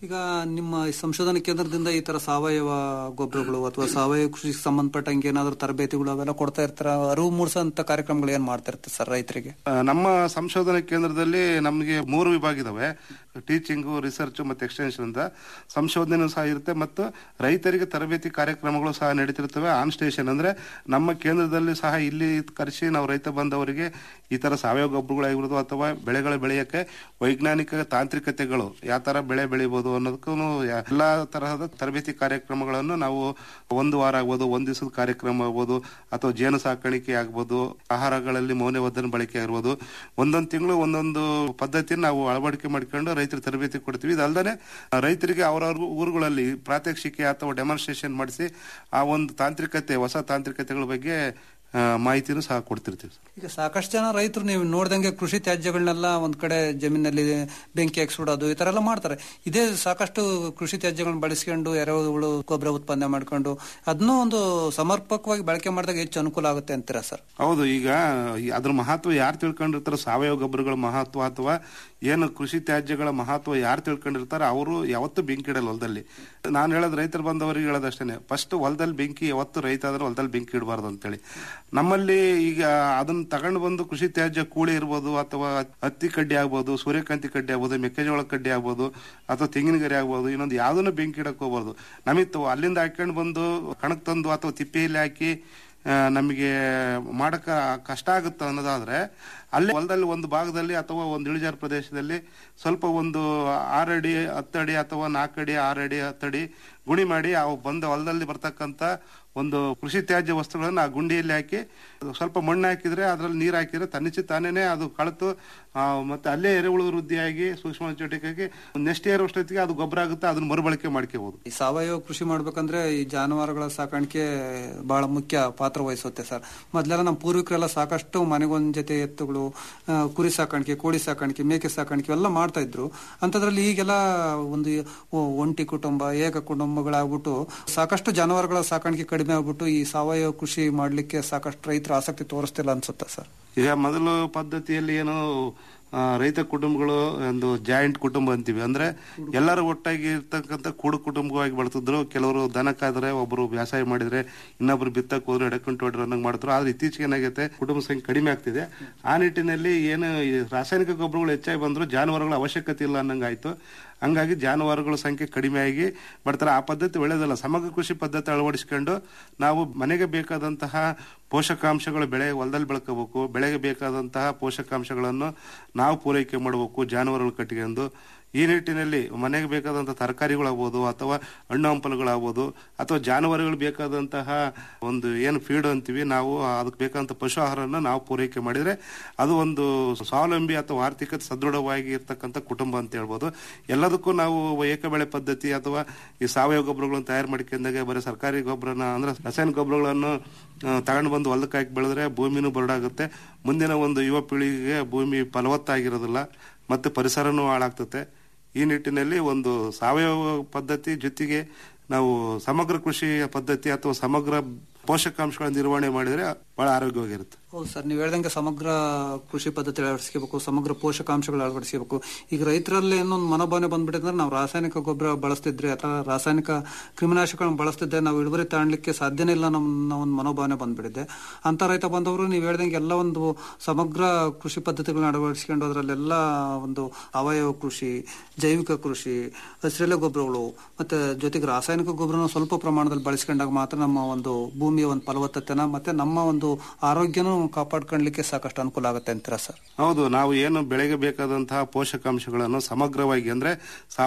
ಈಗ ನಿಮ್ಮ ಈ ಸಂಶೋಧನಾ ಕೇಂದ್ರದಿಂದ ಈ ತರ ಸಾವಯವ ಗೊಬ್ಬರಗಳು ಅಥವಾ ಸಾವಯವ ಕೃಷಿಗೆ ಸಂಬಂಧಪಟ್ಟಂಗೆ ಏನಾದ್ರು ತರಬೇತಿಗಳು ಅವೆಲ್ಲ ಕೊಡ್ತಾ ಇರ್ತಾರ ಅರಿವು ಮೂಡಿಸೋಂತ ಕಾರ್ಯಕ್ರಮಗಳು ಏನ್ ಮಾಡ್ತಾ ಇರ್ತಾರೆ ಸರ್ ರೈತರಿಗೆ ಆ, ನಮ್ಮ ಸಂಶೋಧನಾ ಕೇಂದ್ರದಲ್ಲಿ ನಮಗೆ ಮೂರು ವಿಭಾಗ ಇದಾವೆ ಟೀಚಿಂಗು ರಿಸರ್ಚ್ ಮತ್ತೆ ಎಕ್ಸ್ಟೆನ್ಷನ್ ಅಂತ ಸಂಶೋಧನೆ ಸಹ ಇರುತ್ತೆ ಮತ್ತು ರೈತರಿಗೆ ತರಬೇತಿ ಕಾರ್ಯಕ್ರಮಗಳು ಸಹ ನಡೀತಿರ್ತವೆ ಆನ್ ಸ್ಟೇಷನ್ ಅಂದ್ರೆ ನಮ್ಮ ಕೇಂದ್ರದಲ್ಲಿ ಸಹ ಇಲ್ಲಿ ಕರೆಸಿ ನಾವು ರೈತ ಬಂದವರಿಗೆ ಈ ತರ ಸಾವಯವ ಗೊಬ್ಬರಗಳಾಗಿರ್ಬೋದು ಅಥವಾ ಬೆಳೆಗಳ ಬೆಳೆಯಕ್ಕೆ ವೈಜ್ಞಾನಿಕ ತಾಂತ್ರಿಕತೆಗಳು ಯಾವ ತರ ಬೆಳೆ ಬೆಳಿಬಹುದು ಅನ್ನೋದಕ್ಕೂ ಎಲ್ಲಾ ತರಹದ ತರಬೇತಿ ಕಾರ್ಯಕ್ರಮಗಳನ್ನು ನಾವು ಒಂದು ವಾರ ಆಗ್ಬೋದು ಒಂದ್ ದಿವಸದ ಕಾರ್ಯಕ್ರಮ ಆಗ್ಬೋದು ಅಥವಾ ಜೇನು ಸಾಕಾಣಿಕೆ ಆಗ್ಬೋದು ಆಹಾರಗಳಲ್ಲಿ ಮೌಲ್ಯವರ್ಧನೆ ಬಳಕೆ ಆಗಿರ್ಬೋದು ಒಂದೊಂದು ತಿಂಗಳು ಒಂದೊಂದು ಪದ್ಧತಿಯನ್ನು ನಾವು ಅಳವಡಿಕೆ ಮಾಡ್ಕೊಂಡು ರೈತರ ತರಬೇತಿ ಕೊಡ್ತೀವಿ ಇದಲ್ದೇ ರೈತರಿಗೆ ಅವರವ್ರ ಊರುಗಳಲ್ಲಿ ಪ್ರಾತ್ಯಕ್ಷಿಕೆ ಅಥವಾ ಡೆಮಾನ್ಸ್ಟ್ರೇಷನ್ ಮಾಡಿಸಿ ಆ ಒಂದು ತಾಂತ್ರಿಕತೆ ಹೊಸ ತಾಂತ್ರಿಕತೆಗಳ ಬಗ್ಗೆ ಆ, ಮಾಹಿತಿನೂ ಸಹ ಕೊಡ್ತಿರ್ತೀವಿ ಈಗ ಸಾಕಷ್ಟು ಜನ ರೈತರು ನೀವು ನೋಡ್ದಂಗೆ ಕೃಷಿ ತ್ಯಾಜ್ಯಗಳನ್ನೆಲ್ಲ ಒಂದ್ ಕಡೆ ಜಮೀನಲ್ಲಿ ಬೆಂಕಿ ಹಾಕ್ಸ್ಬಿಡೋದು ಈ ತರ ಎಲ್ಲ ಮಾಡ್ತಾರೆ ಇದೇ ಸಾಕಷ್ಟು ಕೃಷಿ ತ್ಯಾಜ್ಯಗಳನ್ನ ಬಳಸ್ಕೊಂಡು ಎರೆಹುಳು ಗೊಬ್ಬರ ಉತ್ಪನ್ನ ಮಾಡ್ಕೊಂಡು ಅದನ್ನೂ ಒಂದು ಸಮರ್ಪಕವಾಗಿ ಬಳಕೆ ಮಾಡಿದಾಗ ಹೆಚ್ಚು ಅನುಕೂಲ ಆಗುತ್ತೆ ಅಂತೀರಾ ಸರ್ ಹೌದು ಈಗ ಈ- ಅದ್ರ ಮಹತ್ವ ಯಾರು ತಿಳ್ಕೊಂಡಿರ್ತಾರೋ ಸಾವಯವ ಗೊಬ್ಬರಗಳ ಮಹತ್ವ ಅಥವಾ ಏನು ಕೃಷಿ ತ್ಯಾಜ್ಯಗಳ ಮಹತ್ವ ಯಾರು ತಿಳ್ಕೊಂಡಿರ್ತಾರೋ ಅವರು ಯಾವತ್ತೂ ಬೆಂಕಿ ಇಡಲ್ಲ ಹೊಲದಲ್ಲಿ ನಾನು ಹೇಳೋದು ರೈತರು ಬಂದವರಿಗೆ ಹೇಳೋದಷ್ಟೇ ಫಸ್ಟ್ ಹೊಲದಲ್ಲಿ ಬೆಂಕಿ ಯಾವತ್ತು ರೈತ ಆದ್ರೆ ಹೊಲದಲ್ಲಿ ಬೆಂಕಿ ಇಡಬಾರ್ದು ಅಂತೇಳಿ ನಮ್ಮಲ್ಲಿ ಈಗ ಅದನ್ನ ತಗೊಂಡು ಬಂದು ಕೃಷಿ ತ್ಯಾಜ್ಯ ಕೂಳಿ ಇರ್ಬೋದು ಅಥವಾ ಹತ್ತಿ ಕಡ್ಡಿ ಆಗ್ಬೋದು ಸೂರ್ಯಕಾಂತಿ ಕಡ್ಡಿ ಆಗ್ಬೋದು ಮೆಕ್ಕೆಜೋಳ ಕಡ್ಡಿ ಆಗ್ಬೋದು ಅಥವಾ ತೆಂಗಿನ ಗರಿ ಆಗ್ಬೋದು ಇನ್ನೊಂದು ಯಾವ್ದನ್ನು ಬೆಂಕಿ ಇಡಕ್ ಹೋಗ್ಬಾರ್ದು ನಮಿತ್ತು ಅಲ್ಲಿಂದ ಹಾಕೊಂಡು ಬಂದು ಕಣಕ್ ತಂದು ಅಥವಾ ತಿಪ್ಪೆಯಲ್ಲಿ ಹಾಕಿ ಆ, ನಮಗೆ ಮಾಡಕ ಕಷ್ಟ ಆಗುತ್ತೆ ಅನ್ನೋದಾದ್ರೆ ಅಲ್ಲಿ ಹೊಲದಲ್ಲಿ ಒಂದು ಭಾಗದಲ್ಲಿ ಅಥವಾ ಒಂದು ಇಳಿಜಾರು ಪ್ರದೇಶದಲ್ಲಿ ಸ್ವಲ್ಪ ಒಂದು ಆರಡಿ ಹತ್ತಡಿ ಅಥವಾ ನಾಲ್ಕಡಿ ಆರಡಿ ಹತ್ತಡಿ ಗುಣಿ ಮಾಡಿ ಆ ಬಂದ ಹೊಲದಲ್ಲಿ ಬರ್ತಕ್ಕಂತ ಒಂದು ಕೃಷಿ ತ್ಯಾಜ್ಯ ವಸ್ತುಗಳನ್ನ ಆ ಗುಂಡಿಯಲ್ಲಿ ಹಾಕಿ ಸ್ವಲ್ಪ ಮಣ್ಣು ಹಾಕಿದ್ರೆ ಅದ್ರಲ್ಲಿ ನೀರು ಹಾಕಿದ್ರೆ ತನ್ನಿಚ್ಚಿ ತಾನೇನೆ ಅದು ಕಳೆತು ಆ, ಮತ್ತೆ ಅಲ್ಲೇ ಎರೆಹುಳು ವೃದ್ಧಿಯಾಗಿ ಸೂಕ್ಷ್ಮ ಚಟುವಟಿಕೆಗೆ ನೆಕ್ಸ್ಟ್ ಇಯರ್ ಅಷ್ಟೊತ್ತಿಗೆ ಅದು ಗೊಬ್ಬರ ಆಗುತ್ತೆ ಅದನ್ನ ಮರುಬಳಕೆ ಮಾಡ್ಕೋಬಹುದು ಈ ಸಾವಯವ ಕೃಷಿ ಮಾಡ್ಬೇಕಂದ್ರೆ ಈ ಜಾನುವಾರುಗಳ ಸಾಕಾಣಿಕೆ ಬಹಳ ಮುಖ್ಯ ಪಾತ್ರ ವಹಿಸುತ್ತೆ ಸರ್ ಮೊದ್ಲೆಲ್ಲ ನಮ್ಮ ಪೂರ್ವಿಕರೆಲ್ಲ ಸಾಕಷ್ಟು ಮನೆಗೊಂದ್ ಜೊತೆ ಎತ್ತುಗಳು ಆ, ಕುರಿ ಸಾಕಾಣಿಕೆ ಕೋಳಿ ಸಾಕಾಣಿಕೆ ಮೇಕೆ ಸಾಕಾಣಿಕೆ ಎಲ್ಲ ಮಾಡ್ತಾ ಇದ್ರು ಅಂತದ್ರಲ್ಲಿ ಈಗೆಲ್ಲ ಒಂದು ಒ- ಒಂಟಿ ಕುಟುಂಬ ಏಕ ಕುಟುಂಬಗಳಾಗ್ಬಿಟ್ಟು ಸಾಕಷ್ಟು ಜಾನುವಾರುಗಳ ಸಾಕಾಣಿಕೆ ಕಡಿಮೆ ಆಗ್ಬಿಟ್ಟು ಈ ಸಾವಯವ ಕೃಷಿ ಮಾಡ್ಲಿಕ್ಕೆ ಸಾಕಷ್ಟು ರೈತರು ಆಸಕ್ತಿ ತೋರಿಸ್ತಿಲ್ಲ ಅನ್ಸುತ್ತೆ ಸರ್ ಈಗ ಮೊದಲು ಪದ್ಧತಿಯಲ್ಲಿ ಏನು ಆ, ರೈತ ಕುಟುಂಬಗಳು ಒಂದು ಜಾಯಿಂಟ್ ಕುಟುಂಬ ಅಂತೀವಿ ಅಂದ್ರೆ ಎಲ್ಲರೂ ಒಟ್ಟಾಗಿ ಇರ್ತಕ್ಕಂಥ ಕೂಡು ಕುಟುಂಬವಾಗಿ ಬಳತಿದ್ರು ಕೆಲವರು ದನ ಕಾದ್ರೆ ಒಬ್ಬರು ವ್ಯವಸಾಯ ಮಾಡಿದ್ರೆ ಇನ್ನೊಬ್ರು ಬಿತ್ತಕ್ ಹೋದ್ರೆ ಎಡಕೊಂಡು ಹೊಡ್ರು ಅನ್ನಂಗ್ ಮಾಡಿದ್ರು ಆದ್ರೆ ಇತ್ತೀಚೆಗೆ ಏನಾಗೈತೆ ಕುಟುಂಬ ಸಂಖ್ಯೆ ಕಡಿಮೆ ಆಗ್ತಿದೆ ಆ ನಿಟ್ಟಿನಲ್ಲಿ ಏನು ಈ ರಾಸಾಯನಿಕ ಗೊಬ್ಬರಗಳು ಹೆಚ್ಚಾಗಿ ಬಂದ್ರು ಜಾನುವಾರುಗಳ ಅವಶ್ಯಕತೆ ಇಲ್ಲ ಅನ್ನಂಗ್ ಆಯ್ತು ಹಂಗಾಗಿ ಜಾನುವಾರುಗಳ ಸಂಖ್ಯೆ ಕಡಿಮೆ ಆಗಿ ಬರ್ತಾರೆ ಆ ಪದ್ಧತಿ ಒಳ್ಳೇದಲ್ಲ ಸಮಗ್ರ ಕೃಷಿ ಪದ್ಧತಿ ಅಳವಡಿಸ್ಕೊಂಡು ನಾವು ಮನೆಗೆ ಬೇಕಾದಂತಹ ಪೋಷಕಾಂಶಗಳು ಬೆಳೆ ಹೊಲದಲ್ಲಿ ಬೆಳ್ಕೋಬೇಕು ಬೆಳೆಗೆ ಬೇಕಾದಂತಹ ಪೋಷಕಾಂಶಗಳನ್ನು ನಾವು ಪೂರೈಕೆ ಮಾಡಬೇಕು ಜಾನುವಾರುಗಳು ಕಟ್ಟಿಕೊಂಡು ಈ ನಿಟ್ಟಿನಲ್ಲಿ ಮನೆಗೆ ಬೇಕಾದಂತಹ ತರಕಾರಿಗಳಾಗ್ಬೋದು ಅಥವಾ ಹಣ್ಣು ಹಂಪಲುಗಳಾಗ್ಬೋದು ಅಥವಾ ಜಾನುವಾರುಗಳು ಬೇಕಾದಂತಹ ಒಂದು ಏನು ಫೀಡ್ ಅಂತೀವಿ ನಾವು ಅದಕ್ಕೆ ಬೇಕಾದಂತ ಪಶು ಆಹಾರನ ನಾವು ಪೂರೈಕೆ ಮಾಡಿದ್ರೆ ಅದು ಒಂದು ಸ್ವಾವಲಂಬಿ ಅಥವಾ ಆರ್ಥಿಕತೆ ಸದೃಢವಾಗಿ ಇರ್ತಕ್ಕಂಥ ಕುಟುಂಬ ಅಂತ ಹೇಳ್ಬೋದು ಎಲ್ಲದಕ್ಕೂ ನಾವು ಏಕಬೆಳೆ ಪದ್ಧತಿ ಅಥವಾ ಈ ಸಾವಯವ ಗೊಬ್ಬರಗಳನ್ನು ತಯಾರು ಮಾಡ್ಕೊಂಡಾಗ ಬರೀ ಸರ್ಕಾರಿ ಗೊಬ್ಬರನ ಅಂದ್ರೆ ರಾಸಾಯನಿಕ ಗೊಬ್ಬರಗಳನ್ನು ತಗೊಂಡು ಬಂದು ಹೊಲಕ್ಕೆ ಹಾಕಿ ಬೆಳೆದ್ರೆ ಭೂಮಿನೂ ಬರಡಾಗುತ್ತೆ ಮುಂದಿನ ಒಂದು ಯುವ ಪೀಳಿಗೆಗೆ ಭೂಮಿ ಫಲವತ್ತಾಗಿರೋದಿಲ್ಲ ಮತ್ತೆ ಪರಿಸರನೂ ಹಾಳಾಗ್ತತೆ ಈ ನಿಟ್ಟಿನಲ್ಲಿ ಒಂದು ಸಾವಯವ ಪದ್ಧತಿ ಜೊತೆಗೆ ನಾವು ಸಮಗ್ರ ಕೃಷಿ ಪದ್ಧತಿ ಅಥವಾ ಸಮಗ್ರ ಪೋಷಕಾಂಶಗಳ ನಿರ್ವಹಣೆ ಮಾಡಿದ್ರೆ ಬಹಳ ಆರೋಗ್ಯವಾಗಿರುತ್ತೆ ಹೌದು ಸರ್ ನೀವು ಹೇಳ್ದಂಗೆ ಸಮಗ್ರ ಕೃಷಿ ಪದ್ಧತಿ ಅಳವಡಿಸ್ಕೋಬೇಕು ಸಮಗ್ರ ಪೋಷಕಾಂಶಗಳು ಅಳವಡಿಸ್ಕೋಬೇಕು ಈಗ ರೈತರಲ್ಲಿ ಏನೊಂದು ಮನೋಭಾವನೆ ಬಂದ್ಬಿಟ್ಟಿದೆ ಅಂದ್ರೆ ನಾವು ರಾಸಾಯನಿಕ ಗೊಬ್ಬರ ಬಳಸ್ತಿದ್ರೆ ಅಥವಾ ರಾಸಾಯನಿಕ ಕ್ರಿಮಿನಾಶಕಗಳನ್ನು ಬಳಸ್ತಿದ್ರೆ ನಾವು ಇಳುವರಿ ತಾಣ್ಲಿಕ್ಕೆ ಸಾಧ್ಯನೇ ಇಲ್ಲ ನಮ್ಮ ಒಂದು ಮನೋಭಾವನೆ ಬಂದ್ಬಿಟ್ಟಿದೆ ಅಂತ ರೈತ ಬಂದವರು ನೀವು ಹೇಳ್ದಂಗೆ ಎಲ್ಲ ಒಂದು ಸಮಗ್ರ ಕೃಷಿ ಪದ್ಧತಿಗಳನ್ನ ಅಳವಡಿಸ್ಕೊಂಡು ಅದರಲ್ಲೆಲ್ಲ ಒಂದು ಸಾವಯವ ಕೃಷಿ ಜೈವಿಕ ಕೃಷಿ ಹಸಿರೆಲೆ ಗೊಬ್ಬರಗಳು ಮತ್ತೆ ಜೊತೆಗೆ ರಾಸಾಯನಿಕ ಗೊಬ್ಬರನ ಸ್ವಲ್ಪ ಪ್ರಮಾಣದಲ್ಲಿ ಬಳಸ್ಕೊಂಡಾಗ ಮಾತ್ರ ನಮ್ಮ ಒಂದು ಭೂಮಿಯ ಒಂದು ಫಲವತ್ತತೆನ ಮತ್ತೆ ನಮ್ಮ ಒಂದು ಆರೋಗ್ಯನೂ ಕಾಪಾಡ್ಕೊಳ್ಳಿಕ್ಕೆ ಸಾಕಷ್ಟು ಅನುಕೂಲ ಆಗುತ್ತೆ ಅಂತೀರಾ ಸರ್ ಹೌದು ನಾವು ಏನು ಬೆಳೆಗೆ ಬೇಕಾದಂತಹ ಪೋಷಕಾಂಶಗಳನ್ನು ಸಮಗ್ರವಾಗಿ ಅಂದ್ರೆ